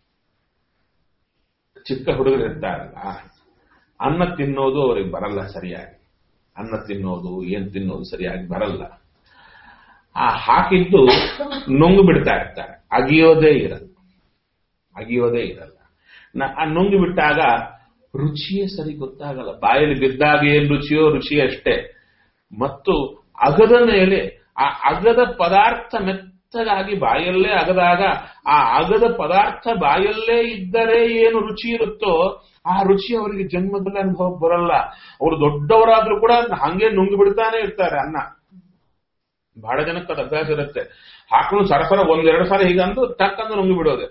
ಚಿಕ್ಕ ಹುಡುಗರು ಇರ್ತಾರಲ್ಲ ಅನ್ನ ತಿನ್ನೋದು ಅವ್ರಿಗೆ ಬರಲ್ಲ ಸರಿಯಾಗಿ ಅನ್ನ ತಿನ್ನೋದು ಏನ್ ತಿನ್ನೋದು ಸರಿಯಾಗಿ ಬರಲ್ಲ ಆ ಹಾಕಿದ್ದು ನುಂಗು ಬಿಡ್ತಾ ಇರ್ತಾರೆ ಅಗಿಯೋದೇ ಇರಲ್ಲ ಅಗಿಯೋದೇ ಇರಲ್ಲ ನ- ಆ ನುಂಗು ಬಿಟ್ಟಾಗ ರುಚಿಯೇ ಸರಿ ಗೊತ್ತಾಗಲ್ಲ ಬಾಯಲ್ಲಿ ಬಿದ್ದಾಗ ಏನ್ ರುಚಿಯೋ ರುಚಿ ಅಷ್ಟೇ ಮತ್ತು ಅಗದ ಮೇಲೆ ಆ ಅಗದ ಪದಾರ್ಥ ಮೆತ್ತಗಾಗಿ ಬಾಯಲ್ಲೇ ಅಗದಾಗ ಆ ಅಗದ ಪದಾರ್ಥ ಬಾಯಲ್ಲೇ ಇದ್ದರೆ ಏನು ರುಚಿ ಇರುತ್ತೋ ಆ ರುಚಿ ಅವರಿಗೆ ಜನ್ಮದಲ್ಲಿ ಅನುಭವ ಬರಲ್ಲ ಅವರು ದೊಡ್ಡವರಾದ್ರೂ ಕೂಡ ಹಂಗೆ ನುಂಗಿ ಬಿಡ್ತಾನೆ ಇರ್ತಾರೆ ಅನ್ನ ಬಹಳ ಜನಕ್ಕೆ ಅದು ಅಭ್ಯಾಸ ಇರುತ್ತೆ ಹಾಕೊಂಡು ಸರಸರ ಒಂದೆರಡು ಸಾರಿ ಹೀಗಂದು ಟಕ್ ಅಂದು ನುಂಗಿ ಬಿಡೋದೆ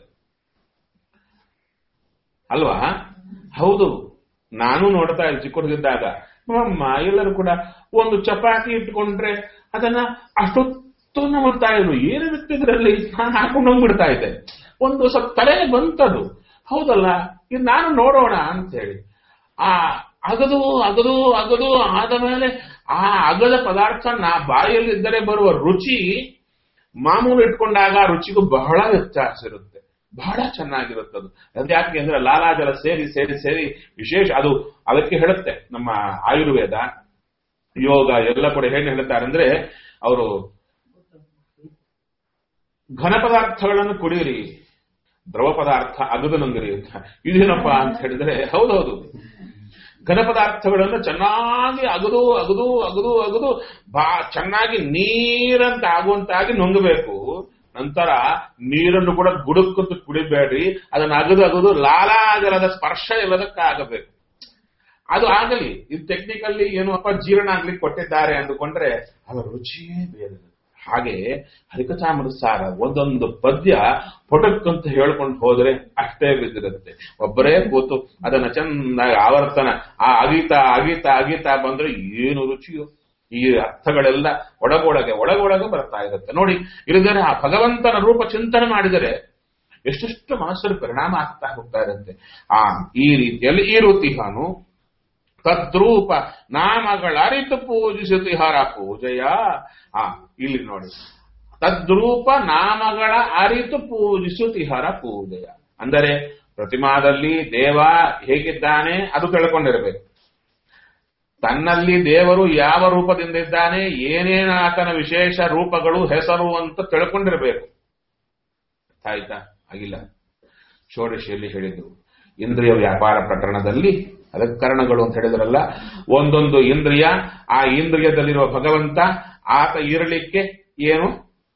ಅಲ್ವಾ ಹೌದು ನಾನು ನೋಡ್ತಾ ಇದ್ದೆ ಚಿಕ್ಕ ಹುಡುಗಿದ್ದಾಗ ನಮ್ಮಮ್ಮ ಎಲ್ಲರೂ ಕೂಡ ಒಂದು ಚಪಾತಿ ಇಟ್ಕೊಂಡ್ರೆ ಅದನ್ನ ಅಷ್ಟೊತ್ತು ಮಾಡ್ತಾ ಇದ್ರು ಏನಿರುತ್ತೆ ಇದರಲ್ಲಿ ನಾನು ಹಾಕೊಂಡು ಹೋಗ್ಬಿಡ್ತಾ ಇದ್ದೆ ಒಂದು ಸ್ವಲ್ಪ ತಲೆಗೆ ಬಂತದು ಹೌದಲ್ಲ ಇದು ನಾನು ನೋಡೋಣ ಅಂತ ಹೇಳಿ ಆ ಅಗದು ಅಗದು ಅಗದು ಆದ ಮೇಲೆ ಆ ಅಗದ ಪದಾರ್ಥ ನಾ ಬಾಯಲ್ಲಿ ಇದ್ದರೆ ಬರುವ ರುಚಿ ಮಾಮೂಲು ಇಟ್ಕೊಂಡಾಗ ಆ ರುಚಿಗೂ ಬಹಳ ವ್ಯತ್ಯಾಸ ಇರುತ್ತೆ ಬಹಳ ಚೆನ್ನಾಗಿರುತ್ತೆ ಅದು ಅದು ಯಾಕೆ ಅಂದ್ರೆ ಲಾಲಾಜಲ ಸೇರಿ ಸೇರಿ ಸೇರಿ ವಿಶೇಷ ಅದು ಅದಕ್ಕೆ ಹೇಳುತ್ತೆ ನಮ್ಮ ಆಯುರ್ವೇದ ಯೋಗ ಎಲ್ಲ ಕೂಡ ಹೇಗೆ ಹೇಳ್ತಾರೆ ಅಂದ್ರೆ ಅವರು ಘನ ಪದಾರ್ಥಗಳನ್ನು ಕುಡಿಯಿರಿ ದ್ರವ ಪದಾರ್ಥ ಅಗದು ನಂಗಿರಿ ಇದೇನಪ್ಪ ಅಂತ ಹೇಳಿದ್ರೆ ಹೌದೌದು ಘನ ಪದಾರ್ಥಗಳನ್ನು ಚೆನ್ನಾಗಿ ಅಗದು ಅಗದು ಅಗದು ಅಗದು ಬಾ ಚೆನ್ನಾಗಿ ನೀರಂತ ಆಗುವಂತಾಗಿ ನುಂಗಬೇಕು ನಂತರ ನೀರನ್ನು ಕೂಡ ಗುಡುಕ್ಕಂತ ಕುಡಿಬೇಡ್ರಿ ಅದನ್ನ ಅಗದು ಅಗದು ಲಾಲಾಜಲದ ಸ್ಪರ್ಶ ಇಲ್ಲದಕ್ಕಾಗಬೇಕು ಅದು ಆಗಲಿ ಇದು ಟೆಕ್ನಿಕಲ್ಲಿ ಏನು ಅಪ್ಪ ಜೀರ್ಣ ಆಗ್ಲಿಕ್ಕೆ ಕೊಟ್ಟಿದ್ದಾರೆ ಅಂದುಕೊಂಡ್ರೆ ಅದರ ರುಚಿಯೇ ಬೇರೆ ಹಾಗೆ ಹರಿಕಥಾಮೃತಸಾರ ಒಂದೊಂದು ಪದ್ಯ ಪೊಟಕ್ಕಂತ ಹೇಳ್ಕೊಂಡು ಹೋದ್ರೆ ಅಷ್ಟೇ ಬಿದ್ದಿರುತ್ತೆ ಒಬ್ಬರೇ ಕೂತು ಅದನ್ನ ಚೆನ್ನಾಗಿ ಆವರ್ತನ ಆ ಅಗಿತಾ ಅಗಿತಾ ಅಗಿತಾ ಬಂದ್ರೆ ಏನು ರುಚಿಯೋ ಈ ಅರ್ಥಗಳೆಲ್ಲ ಒಳಗೊಳಗೆ ಒಳಗೊಳಗೆ ಬರ್ತಾ ಇರುತ್ತೆ ನೋಡಿ ಇಲ್ಲದರೆ ಆ ಭಗವಂತನ ರೂಪ ಚಿಂತನೆ ಮಾಡಿದರೆ ಎಷ್ಟೆಷ್ಟು ಮನಸ್ಸಲ್ಲಿ ಪರಿಣಾಮ ಆಗ್ತಾ ಹೋಗ್ತಾ ಇರುತ್ತೆ ಆ ಈ ರೀತಿಯಲ್ಲಿ ಈ ಋತಿಹನು ತದ್ರೂಪ ನಾಮಗಳ ಅರಿತು ಪೂಜಿಸುತ್ತಿಹಾರ ಪೂಜೆಯ ಆ ಇಲ್ಲಿ ನೋಡಿ ತದ್ರೂಪ ನಾಮಗಳ ಅರಿತು ಪೂಜಿಸುತ್ತಿಹಾರ ಪೂಜೆಯ ಅಂದರೆ ಪ್ರತಿಮಾದಲ್ಲಿ ದೇವ ಹೇಗಿದ್ದಾನೆ ಅದು ತಿಳ್ಕೊಂಡಿರಬೇಕು ತನ್ನಲ್ಲಿ ದೇವರು ಯಾವ ರೂಪದಿಂದ ಇದ್ದಾನೆ ಏನೇನ ಆತನ ವಿಶೇಷ ರೂಪಗಳು ಹೆಸರು ಅಂತ ತಿಳ್ಕೊಂಡಿರಬೇಕು ಆಯ್ತಾ ಆಗಿಲ್ಲ ಷೋಡಶಿಯಲ್ಲಿ ಹೇಳಿದ್ರು ಇಂದ್ರಿಯ ವ್ಯಾಪಾರ ಪ್ರಕರಣದಲ್ಲಿ ಅದಕ್ಕೆ ಕರಣಗಳು ಅಂತ ಹೇಳಿದ್ರಲ್ಲ ಒಂದೊಂದು ಇಂದ್ರಿಯ ಆ ಇಂದ್ರಿಯದಲ್ಲಿರುವ ಭಗವಂತ ಆತ ಇರಲಿಕ್ಕೆ ಏನು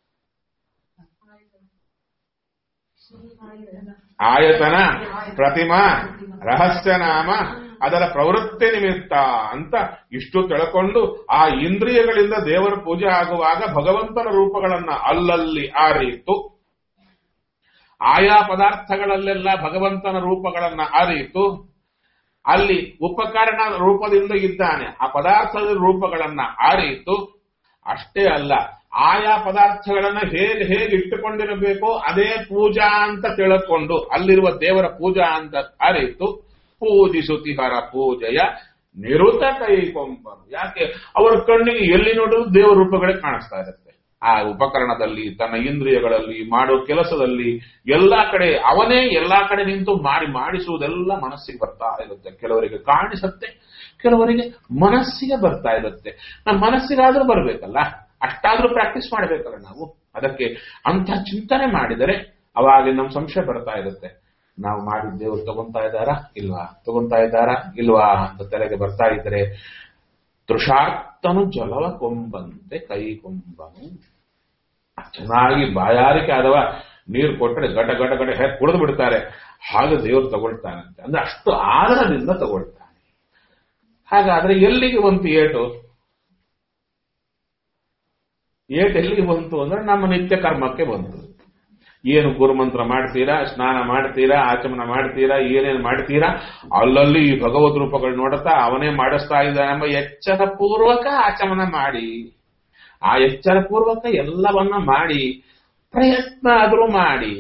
ಆಯತನ ಪ್ರತಿಮಾ ರಹಸ್ಯನಾಮ ಅದರ ಪ್ರವೃತ್ತಿ ನಿಮಿತ್ತ ಅಂತ ಇಷ್ಟು ತಿಳ್ಕೊಂಡು ಆ ಇಂದ್ರಿಯಗಳಿಂದ ದೇವರ ಪೂಜೆ ಆಗುವಾಗ ಭಗವಂತನ ರೂಪಗಳನ್ನ ಅಲ್ಲಲ್ಲಿ ಆರಿತು ಆಯಾ ಪದಾರ್ಥಗಳಲ್ಲೆಲ್ಲ ಭಗವಂತನ ರೂಪಗಳನ್ನ ಅರಿತು ಅಲ್ಲಿ ಉಪಕರಣ ರೂಪದಿಂದ ಇದ್ದಾನೆ ಆ ಪದಾರ್ಥದ ರೂಪಗಳನ್ನ ಅರಿತು ಅಷ್ಟೇ ಅಲ್ಲ ಆಯಾ ಪದಾರ್ಥಗಳನ್ನ ಹೇಗೆ ಹೇಗೆ ಇಟ್ಟುಕೊಂಡಿರಬೇಕೋ ಅದೇ ಪೂಜಾ ಅಂತ ತಿಳ್ಕೊಂಡು ಅಲ್ಲಿರುವ ದೇವರ ಪೂಜಾ ಅಂತ ಅರಿತು ಪೂಜಿಸುತ್ತಿಹರ ಪೂಜೆಯ ನಿರುತ ಕೈಕೊಂಬನು ಯಾಕೆ ಅವರ ಕಣ್ಣಿಗೆ ಎಲ್ಲಿ ನೋಡಿದ್ರು ದೇವರ ರೂಪಗಳೇ ಕಾಣಿಸ್ತಾ ಇರುತ್ತೆ ಆ ಉಪಕರಣದಲ್ಲಿ ತನ್ನ ಇಂದ್ರಿಯಗಳಲ್ಲಿ ಮಾಡೋ ಕೆಲಸದಲ್ಲಿ ಎಲ್ಲಾ ಕಡೆ ಅವನೇ ಎಲ್ಲಾ ಕಡೆ ನಿಂತು ಮಾಡಿ ಮಾಡಿಸುವುದೆಲ್ಲ ಮನಸ್ಸಿಗೆ ಬರ್ತಾ ಇರುತ್ತೆ ಕೆಲವರಿಗೆ ಕಾಣಿಸುತ್ತೆ ಕೆಲವರಿಗೆ ಮನಸ್ಸಿಗೆ ಬರ್ತಾ ಇರುತ್ತೆ ನಮ್ಮ ಮನಸ್ಸಿಗಾದ್ರೂ ಬರಬೇಕಲ್ಲ ಅಷ್ಟಾದ್ರೂ ಪ್ರಾಕ್ಟೀಸ್ ಮಾಡಬೇಕಲ್ಲ ನಾವು ಅದಕ್ಕೆ ಅಂಥ ಚಿಂತನೆ ಮಾಡಿದರೆ ಅವಾಗ ನಮ್ಮ ಸಂಶಯ ಬರ್ತಾ ಇರುತ್ತೆ ನಾವು ಮಾಡಿದ ದೇವರು ತಗೊಂತಾ ಇದ್ದಾರಾ ಇಲ್ವಾ ತಗೊಂತಾ ಇದ್ದಾರಾ ಇಲ್ವಾ ಅಂತ ತಲೆಗೆ ಬರ್ತಾ ಇದ್ರೆ ತೃಷಾರ್ತನು ಜಲವ ಕೊಂಬಂತೆ ಕೈ ಕೊಂಬನು ಚೆನ್ನಾಗಿ ಬಾಯಾರಿಕೆ ಆದವ ನೀರು ಕೊಟ್ಟರೆ ಗಟ ಗಟ ಗಟ ಹೇಗೆ ಕುಡಿದು ಬಿಡ್ತಾರೆ ಹಾಗೆ ದೇವರು ತಗೊಳ್ತಾನಂತೆ ಅಂದ್ರೆ ಅಷ್ಟು ಆದರದಿಂದ ತಗೊಳ್ತಾನೆ ಹಾಗಾದ್ರೆ ಎಲ್ಲಿಗೆ ಬಂತು ಏಟು ಏಟ್ ಎಲ್ಲಿಗೆ ಬಂತು ಅಂದ್ರೆ ನಮ್ಮ ನಿತ್ಯ ಕರ್ಮಕ್ಕೆ ಬಂತು ಏನು ಗುರುಮಂತ್ರ ಮಾಡ್ತೀರಾ ಸ್ನಾನ ಮಾಡ್ತೀರಾ ಆಚಮನ ಮಾಡ್ತೀರಾ ಏನೇನು ಮಾಡ್ತೀರಾ ಅಲ್ಲಲ್ಲಿ ಈ ಭಗವದ್ ರೂಪಗಳು ನೋಡುತ್ತಾ ಅವನೇ ಮಾಡಿಸ್ತಾ ಇದ್ದಾನೆ ಎಂಬ ಎಚ್ಚರ ಪೂರ್ವಕ ಆಚಮನ ಮಾಡಿ ಆ ಎಚ್ಚರ ಪೂರ್ವಕ ಎಲ್ಲವನ್ನ ಮಾಡಿ ಪ್ರಯತ್ನ ಆದರೂ ಮಾಡಿ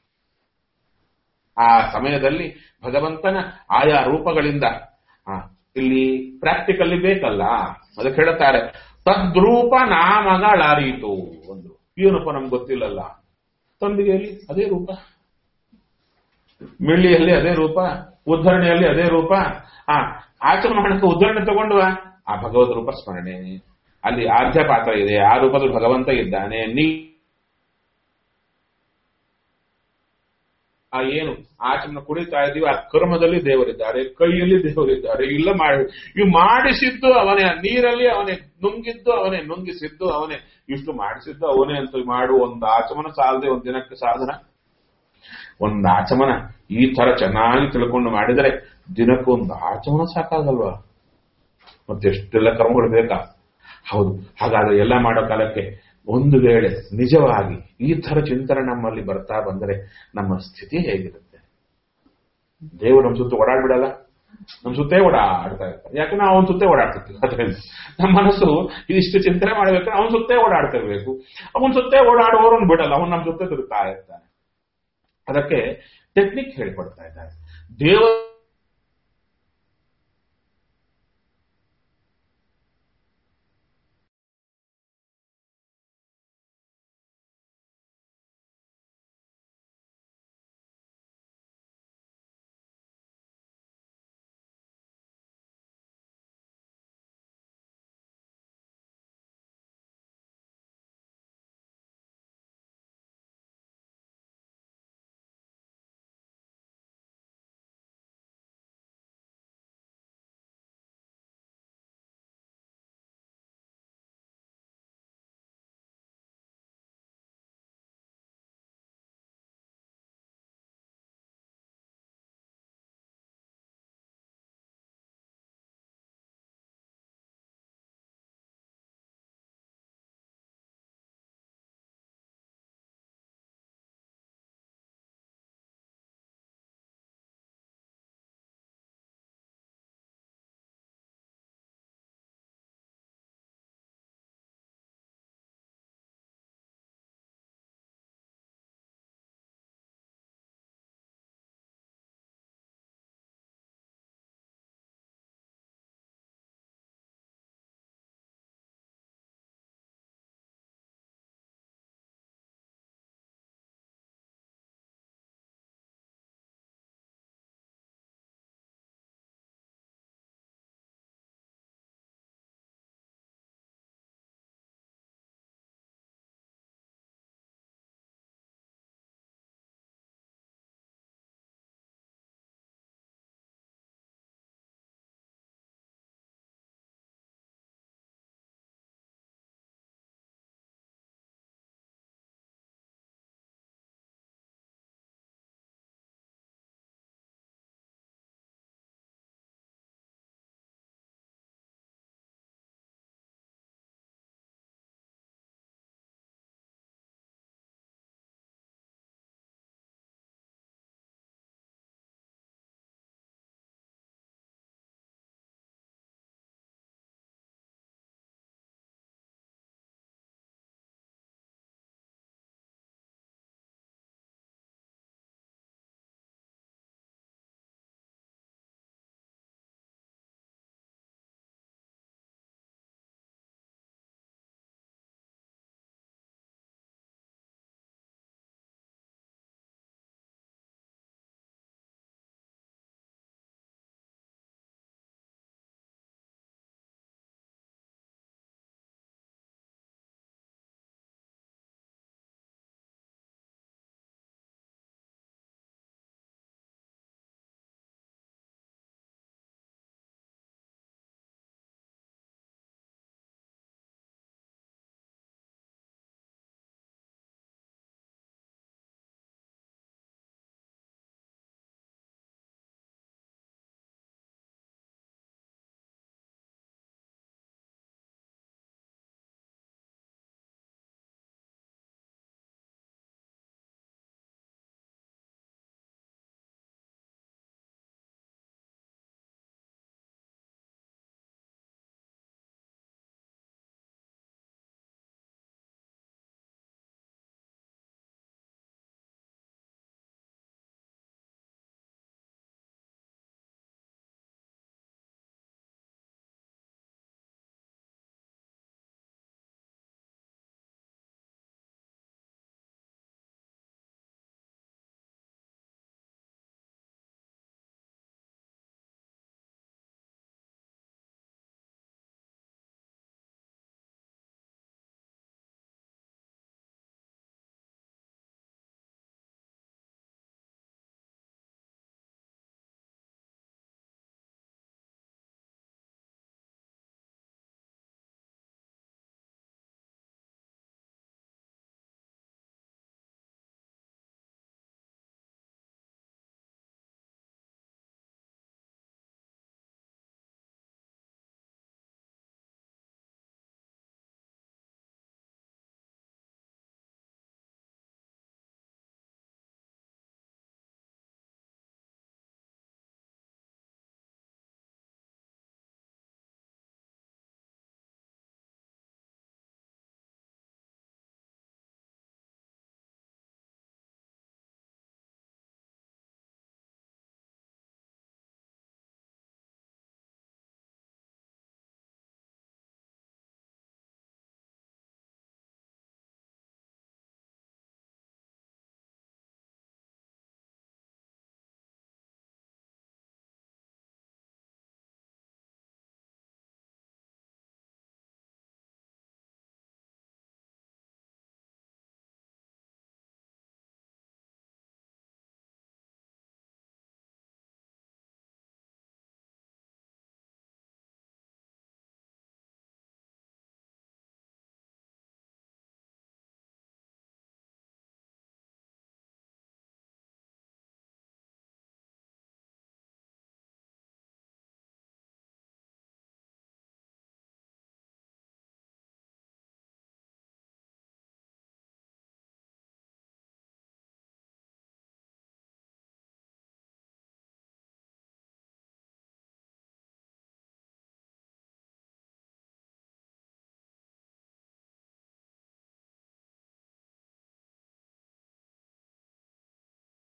ಆ ಸಮಯದಲ್ಲಿ ಭಗವಂತನ ಆಯಾ ರೂಪಗಳಿಂದ ಆ, ಇಲ್ಲಿ ಪ್ರಾಕ್ಟಿಕಲ್ಲಿ ಬೇಕಲ್ಲ ಅದಕ್ಕೆ ಹೇಳ್ತಾರೆ ತದ್ರೂಪ ನಾಮಗಳಾರೀತು ಒಂದು ಏನಪ್ಪ ನಮ್ಗೆ ಗೊತ್ತಿಲ್ಲಲ್ಲ ತಂಬಿಗೆಯಲ್ಲಿ ಅದೇ ರೂಪ ಮಿಳ್ಳಿಯಲ್ಲಿ ಅದೇ ರೂಪ ಉದ್ಧರಣೆಯಲ್ಲಿ ಅದೇ ರೂಪ ಆ ಆಚರಣೆ ಮಾಡಕ್ಕೆ ಉದ್ಧರಣೆ ತಗೊಂಡುವ ಆ ಭಗವದ್ ರೂಪ ಸ್ಮರಣೆ ಅಲ್ಲಿ ಆರ್ಧ್ಯ ಪಾತ್ರ ಇದೆ ಆ ರೂಪದಲ್ಲಿ ಭಗವಂತ ಇದ್ದಾನೆ ನೀ ಆ ಏನು ಆಚಮನ ಕುಡಿತಾ ಇದೀವಿ ಆ ಕರ್ಮದಲ್ಲಿ ದೇವರಿದ್ದಾರೆ ಕೈಯಲ್ಲಿ ದೇವರಿದ್ದಾರೆ ಇಲ್ಲ ಮಾಡಿ ಇವು ಮಾಡಿಸಿದ್ದು ಅವನೇ ನೀರಲ್ಲಿ ಅವನೇ ನುಂಗಿದ್ದು ಅವನೇ ನುಂಗಿಸಿದ್ದು ಅವನೇ ಇಷ್ಟು ಮಾಡಿಸಿದ್ದು ಅವನೇ ಅಂತ ಮಾಡು ಒಂದು ಆಚಮನ ಸಾಲದೆ ಒಂದು ದಿನಕ್ಕೆ ಸಾಧನ ಒಂದು ಆಚಮನ ಈ ತರ ಚೆನ್ನಾಗಿ ತಿಳ್ಕೊಂಡು ಮಾಡಿದರೆ ದಿನಕ್ಕೆ ಒಂದು ಆಚಮನ ಸಾಕಾಗಲ್ವಾ ಮತ್ತೆ ಎಷ್ಟೆಲ್ಲ ಕರ್ಮಗಳು ಬೇಕಾ ಹೌದು ಹಾಗಾದ್ರೆ ಎಲ್ಲ ಮಾಡೋ ಕಾಲಕ್ಕೆ ಒಂದು ವೇಳೆ ನಿಜವಾಗಿ ಈ ತರ ಚಿಂತನೆ ನಮ್ಮಲ್ಲಿ ಬರ್ತಾ ಬಂದರೆ ನಮ್ಮ ಸ್ಥಿತಿ ಹೇಗಿರುತ್ತೆ ದೇವರು ನಮ್ಮ ಸುತ್ತ ಓಡಾಡ್ಬಿಡಲ್ಲ ನಮ್ಮ ಸುತ್ತೇ ಓಡಾಡ್ತಾ ಇರ್ತಾರೆ ಯಾಕೆ ನಾವು ಅವನ ಸುತ್ತೇ ಓಡಾಡ್ತಿರ್ತೀವಿ ಅದರಿಂದ ನಮ್ಮ ಮನಸ್ಸು ಇದಿಷ್ಟು ಚಿಂತನೆ ಮಾಡ್ಬೇಕಾದ್ರೆ ಅವನ ಸುತ್ತೇ ಓಡಾಡ್ತಿರ್ಬೇಕು ಅವನ ಸುತ್ತೇ ಓಡಾಡುವವರನ್ನು ಬಿಡಲ್ಲ ಅವನು ನಮ್ಮ ಸುತ್ತೇ ತಿರುಗ್ತಾ ಇರ್ತಾನೆ ಅದಕ್ಕೆ ಟೆಕ್ನಿಕ್ ಹೇಳಿಕೊಡ್ತಾ ಇದ್ದಾರೆ ದೇವ